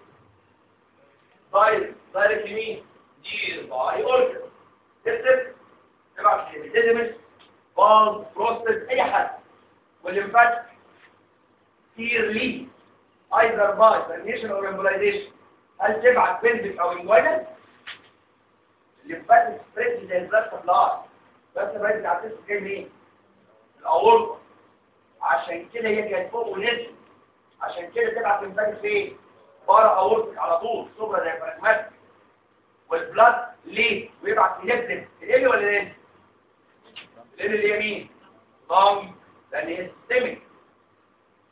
دايركت دايركت لمين؟ دي باي اورجن تكتب تبعت للديدمس باز بروستد اي حد والليمفات كتير ليه ايذر باي فارنيشن او امبولايزيشن هل تبعت بنزك او انجوينال الليمفاتيك سبريد زي البلاد سبلاي بس بعد على التست جاي منين الاورطه عشان كده هي كانت فوق ونزل عشان كده تبعت ليمفاتيك فين بره اورطك على طول سوبرا زي البراجماتيك والبلاد ليه ويبعت ينزل ال ولا ال ال اللي هي مين ضم لان هي سيستميك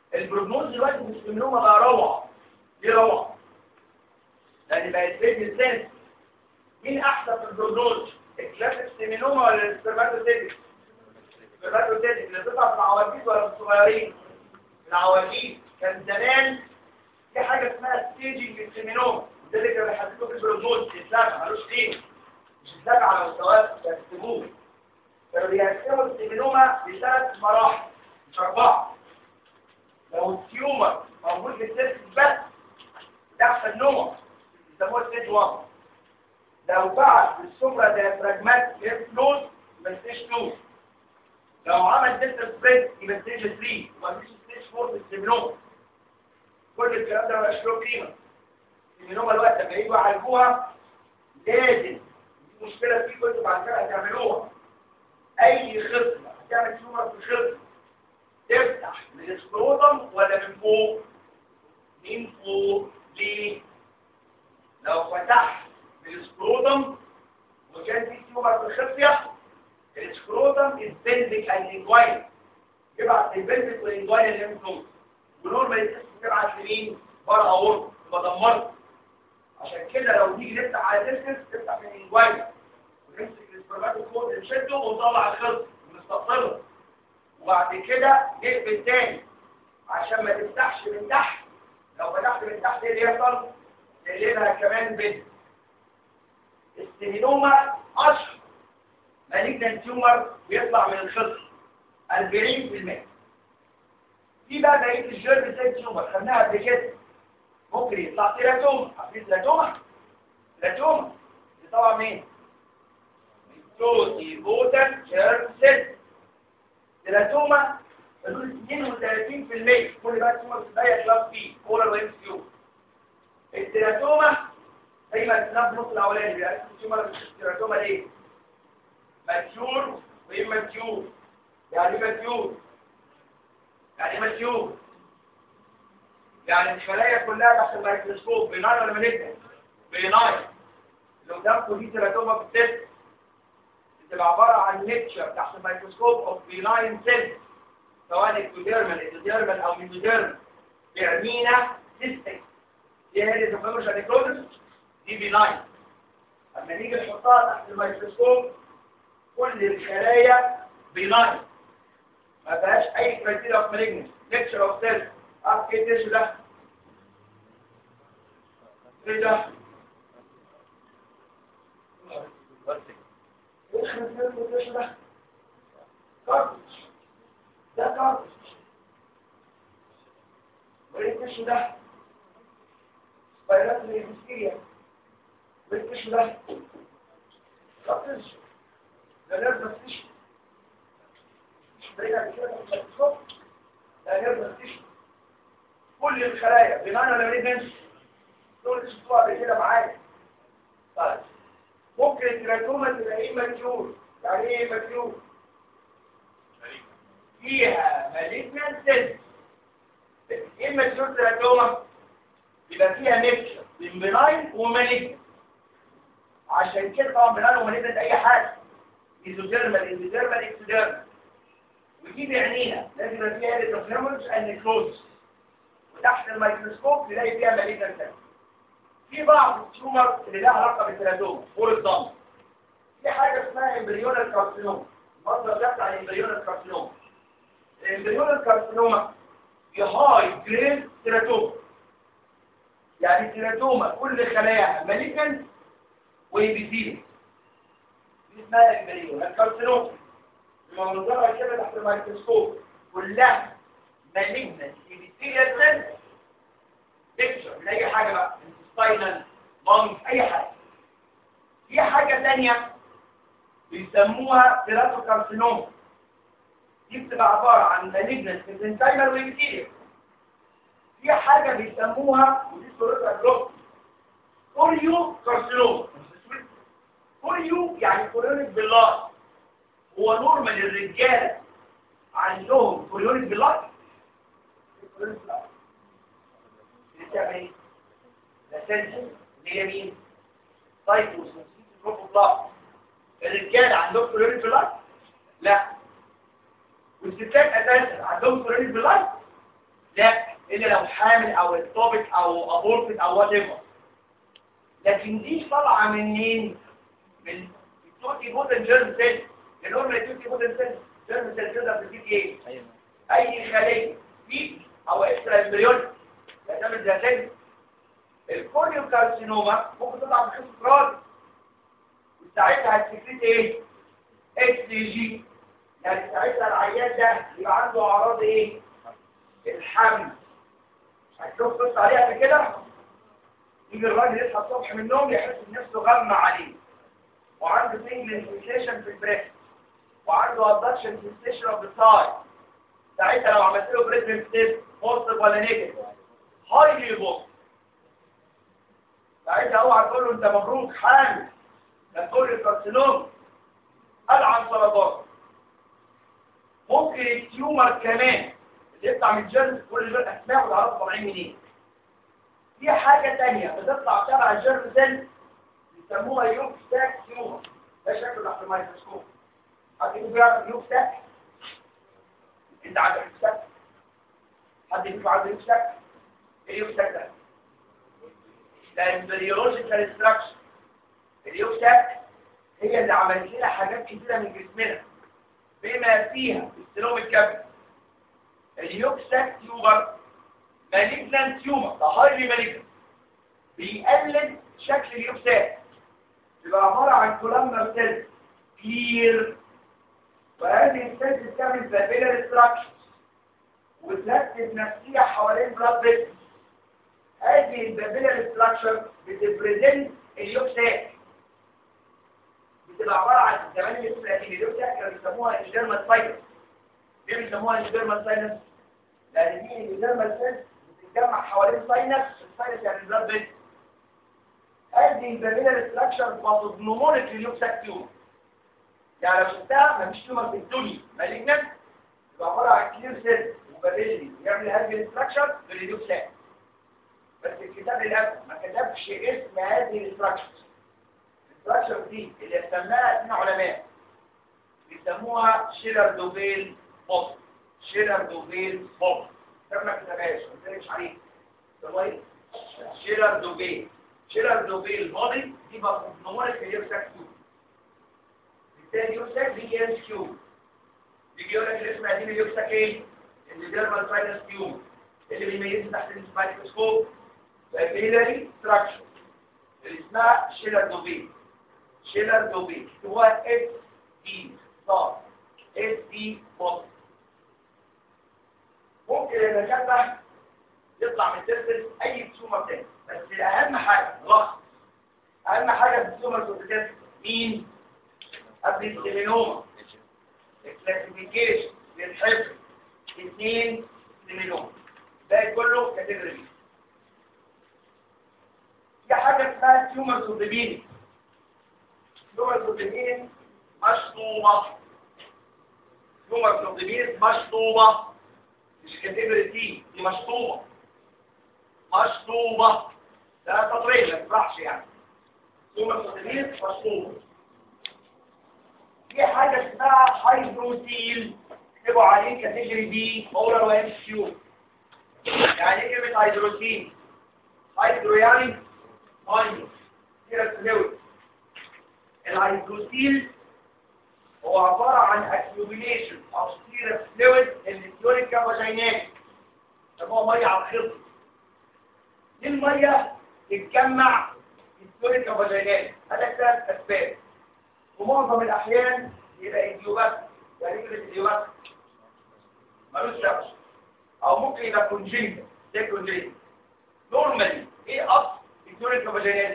البروجنوز دلوقتي في السيمينوما بقى روعه ليه روعه لان بقت بيت سنس مين احسن في البروجنوز الكلاسيك سيمينوما ولا السبرماتوسيتك السبرماتوسيتك اللي بتطلع في العواجيز ولا في الصغيرين في العواجيز كان زمان في حاجه اسمها ستيجنج السيمينوما ده اللي كانوا بيحددوه في البروجنوز اتلغى ملوش قيمه مش اتلغى على مستويات تكتبوه كانوا بيقسموا السيمينوما لثلاث مراحل مش اربعه لو التيومر موجود في السيرفس بس ده احسن نوع يسموه ستيج 1 لو بعد السوبرا ديافراجمات ليف نود يبقى ستيج 2 لو عمل دلتا سبريد يبقى ستيج 3 ومفيش ستيج 4 في السيمينوما كل الكلام ده مبقاش له قيمه السيمينوما الوقت لما يجوا يعالجوها لازم دي مشكله فيكم انتوا بعد كده هتعملوها اي خصله هتعمل تيومر في خصله تفتح من السكروتم ولا من فوق من فوق ليه لو فتحت من السكروتم وكان في تيومر في الخصيه السكروتم البلفيك الانجوين يبعت البلفيك والانجوين الليمفنود ونورمال الجسم تبعت لمين بره اورط تبقى دمرت عشان كده لو نيجي نفتح على الديسكس تفتح من الانجوين ونمسك السبرماتوكود نشده ونطلع الخص ونستقصله وبعد كده نقفل تاني عشان ما تفتحش من تحت لو فتحت من تحت ايه اللي يحصل؟ نقلبها كمان بنت السيمينوما اشهر مالجنان تيومر بيطلع من الخصر 40% في بقى بقيه الجيرم سيل تيومر خدناها قبل كده ممكن يطلع تيراتوما عارفين تيراتوما تيراتوما دي طبعا مين؟ توتي بوتن جيرم سيل تيراتوما بدون 32% كل بقى تيومر بتضيق كلاس بي اورال وام كيو التيراتوما زي ما قلنا في النص الاولاني بيبقى التيومر التيراتوما ليه؟ ماتيور وإماتيور يعني ماتيور يعني ماتيور يعني الخلايا كلها تحت الميكروسكوب بيناي ولا مالجنت بيناي لو قدامكم دي تيراتوما في التست بتبقى عباره عن نيتشر تحت الميكروسكوب اوف بيناين سيل سواء اكتوديرمال اكتوديرمال او ميزوديرمال بيرمينا سيستم دي هي اللي تفهمش النيكروزس دي بيناين اما نيجي نحطها تحت الميكروسكوب كل الخلايا بيناين ما فيهاش اي كرايتيريا اوف مالجنس نيتشر اوف سيل عارف ايه التيشو ده ايه ده ايش التيشو ده كارتج ده كارتج وايه التيشو ده سبايرات الهيموسفيريا وايه التيشو ده كارتج ده نيرفس تيشو مش بعيد كده في الميكروسكوب ده نيرفس تيشو كل الخلايا بمعنى ولا مالجنس دول تشوفوها قبل كده معايا طيب ممكن الكراتوما تبقى ايه ماتيور يعني ايه ماتيور فيها مالجنس سيل ايه ماتيور كراتوما يبقى فيها ميكشر بين بناين ومالجنس عشان كده طبعا بناين ومالجنس اي حاجه ايزوديرمال اندوديرمال اكسوديرمال ودي بيعنينا لازم يبقى فيها التفرمج ان كلوز وتحت الميكروسكوب تلاقي فيها مالجنس سيل في بعض التيومر اللي لها علاقه بالتلاتوم فور الضم في حاجه اسمها امبريونال كارسينوما المصدر ده بتاع الامبريونال كارسينوما الامبريونال كارسينوما هاي جريد تيراتوما يعني التيراتوما كل خلاياها مالجنس وإبيثيليوم دي اسمها الامبريونال كارسينوما لما بنظرها كده تحت الميكروسكوب كلها مالجنس إبيثيليال سيلز بيكتشر من اي حاجه بقى سباينال بانج اي حاجه في حاجه ثانيه بيسموها تيراتوكارسينوما دي بتبقى عباره عن مالجنس انتايمال وإبيثيليال في حاجه بيسموها ودي صورتها جلوب كوريو كارسينوما كوريو يعني كوريونيك بالله هو نورمال الرجاله عندهم كوريونيك بالله كوريونيك بالله بتعمل الاسنشن اللي هي مين سايكوس بروبوبلاست الرجاله عندهم كلوريد بلاس لا والستات اساسا عندهم كلوريد بلاس لا الا لو حامل او التوبك او ابورتد او وات ايفر لكن دي طالعه منين من التوتي بوتن جيرم سيل النورمال التوتي بوتن سيل جيرم سيل تقدر تديك ايه ايوه اي خليه فيك او اكسترا امبريون يعتمد ذاتيا الكوريو كارسينوما ممكن تطلع بخصوص راضي وساعتها هتسكريت ايه اتش دي جي يعني ساعتها العيان ده يبقى عنده اعراض ايه الحمل هتشوف بص عليها قبل كده يجي الراجل يصحى الصبح من النوم يحس ان نفسه غمى عليه وعنده سنجل سنسيشن في البريست وعنده ابدكشن سنسيشن اوف ذا سايد ساعتها لو عملت له بريزم تيست بوزيتيف ولا نيجاتيف هايلي بوزيتيف ساعتها اوعى تقول له انت مبروك حامل ده تقول له كارسينوم العن سرطان ممكن التيومر كمان اللي يطلع من الجيرم كل دول اسماء والعرض طالعين منين في حاجه ثانيه بتطلع تبع الجيرم سيل بيسموها يوك ستاك تيومر ده شكله تحت الميكروسكوب حد يقول بيعرف يوك ستاك انت عندك يوك ستاك حد يقول عنده يوك ستاك ايه يوك ستاك ده ده امبريولوجيكال ستراكشر اليوك ستاك هي اللي عملت لنا حاجات كتيره من جسمنا بما فيها السلوم الكبد اليوكساك تيومر مالجنان تيومر ده هايلي مالجنان بيقلل شكل اليوكساك بيبقى عباره عن كولامنر سيل كلير وهذه السيلز بتعمل بابيلر ستراكشر وترتب نفسيها حوالين بلاد فيسل هذه البابيلر ستراكشر بتبريزنت اليوكساك بتبقى عباره عن زمان اللي اسمها اليوكساك كانوا بيسموها الجيرمان ساينس ليه بيسموها الجيرمان ساينس؟ لان دي الجيرمان ساينس بتتجمع حوالين ساينس الساينس يعني البلاد فيسل هذه البابيلر ستراكشر بتضمنك لليوكساك تيومر يعني لو شفتها مفيش تيومر في الدنيا مالجنت يبقى عباره عن كلير سيل وبابيلي يعمل هذه الاستراكشر باليوكساك بس الكتاب الأب ما كتبش اسم هذه الاستراكشر الاستراكشر دي اللي سماها اثنين علماء بيسموها شيلر دوفيل بوب شيلر دوفيل بوب كتاب ما كتبهاش ما كتبش عليه طيب شيلر دوفيل شيلر دوفيل بودي دي بقى نمونك اليوكساك كيوب بالتالي يوكساك دي اس كيوب يجي يقول لك الاسم قديم اليوكساك ايه؟ اللي ديرمال ساينس كيوب اللي بيميزه تحت الميكروسكوب بابيلاري ستراكشر اللي اسمها شيلر دوبي شيلر دوبي هو اس دي صار اس دي بوت ممكن الدكاتره يطلع من الترسل اي تيومر تاني بس اهم حاجه لخص اهم حاجه في التيومر كومبيتنس مين قبل السيمينوما الكلاسيفيكيشن للحفظ اثنين سيمينوما باقي كله كاتيجوري بي في حاجه اسمها تيومر سوبيبيني تيومر سوبيبيني مشطوبه تيومر سوبيبيني مشطوبه مش كاتيجوري تي دي مشطوبه مشطوبه ده تطريق ما يفرحش يعني تيومر سوبيبيني مشطوبه في حاجه اسمها هيدروسيل اكتبوا عليه كاتيجوري بي اورال وام كيو يعني ايه كلمه هيدروسيل هيدرو يعني ميه سيرة فلويد الهيدروسيل هو عبارة عن accumulation of سيرة فلويد الكترونيكا فاجينات هو مية على الخلط دي المية تتجمع الكترونيكا فاجينات هذا ثلاث أسباب ومعظم الأحيان يبقى إيديوبات يعني كلمة إيديوبات ملوش سبب أو ممكن يبقى كونجينيتال زي كونجينيتال نورمالي إيه أصل الكترونيك فاجينات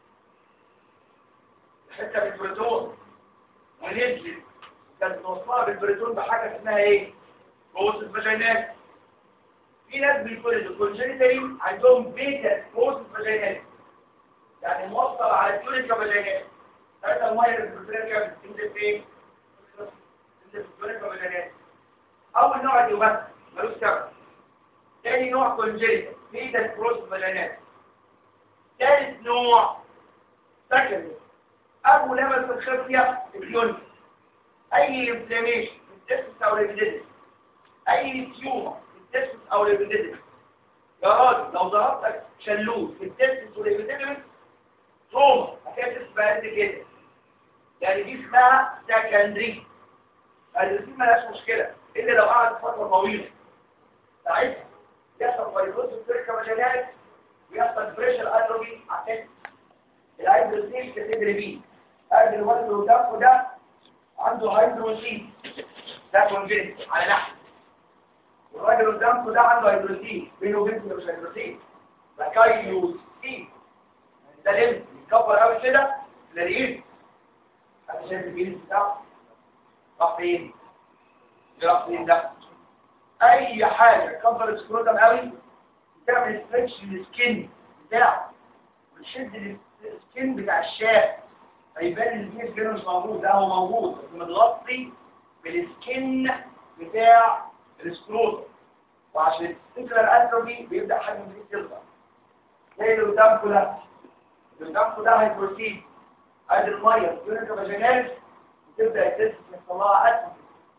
حته من البروتون ونزلت كانت توصلها بالبروتون بحاجه اسمها ايه بروس الفاجينات في ناس بيكونوا كونجنتالي عندهم بيتا بروس الفاجينات يعني موصل على الكترونيك فاجينات هذا الميه اللي في البروتون كام بتنزل فين تنزل في الكترونيك فاجينات اول نوع دي بس ملوش سبب تاني نوع كونجنتال بيتا بروس الفاجينات ثالث نوع سكند ابو لمس الخصيه اليوني اي انفلاميشن في الديسك او الريجيديتي اي تيومر في التستس او الابيديدمس يا راجل لو ضربتك شلوت في التستس والابيديدمس تروما هتلاقي التستس بقى قد كده يعني دي اسمها سكندري الرسيم ملهاش مشكله الا لو قعد فتره طويله ساعتها يحصل فيروس التركه مجالات ويحصل بريشر اتروفي عشان الهيدروسيل كاتيجوري بي قبل الوزن اللي قدامكم ده عنده هيدروسيل ده كونجنت على نحو والراجل اللي قدامكم ده عنده هيدروسيل بينه وبينكم مش هيدروسيل ده كايلوسيل ده لم يكبر قوي كده تلاقيه حد شايف الجنس بتاعه راح فين راح فين ده اي حاجه تكبر السكروتم قوي تعمل ستريتش للسكين بتاعه وتشد السكين بتاع الشاب هيبان ان الجنس كده مش موجود ده هو موجود بس متغطي بالسكين بتاع السكروتم وعشان السكرال اتروفي بيبدا حجم الجنس يصغر زي اللي قدامكم ده اللي قدامكم ده هيبروتين ادي الميه اليونيكا فاجيناليس وتبدا الجسم يطلعها اتروفي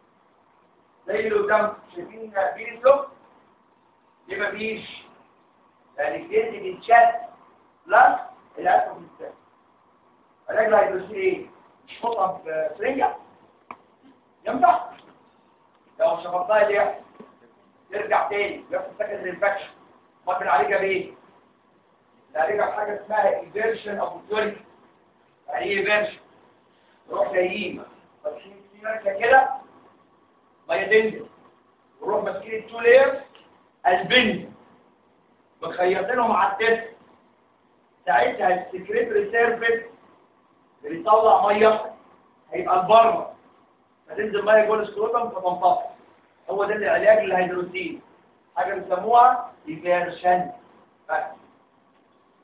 زي اللي قدامكم شايفين بيري فلوك دي مفيش يعني الجلد بيتشد بلس الاتروفي بتاعه علاج الهيدروسيل ايه؟ مش نقطه بسرنجه ينفع لو شفطها اللي يحصل يرجع تاني يحصل سكند انفكشن ما بنعالجها بايه؟ بنعالجها بحاجه اسمها ايفيرشن اوف اوتوريتي يعني ايه ايفيرشن؟ نروح جايين ماسكين في ماسكه كده ميه تنزل ونروح ماسكين التو لايرز البنج مخيطينهم على التست ساعتها السكريتري سيرفيس اللي بيطلع ميه هيبقى لبره فتنزل ميه جوه السكروتم فتنطفي هو ده العلاج للهيدروسين حاجه بيسموها ايفيرشن بس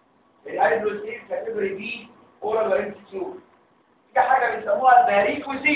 الهيدروسين كاتيجوري بي اورال وانتيتيود في حاجه بيسموها فاريكوسي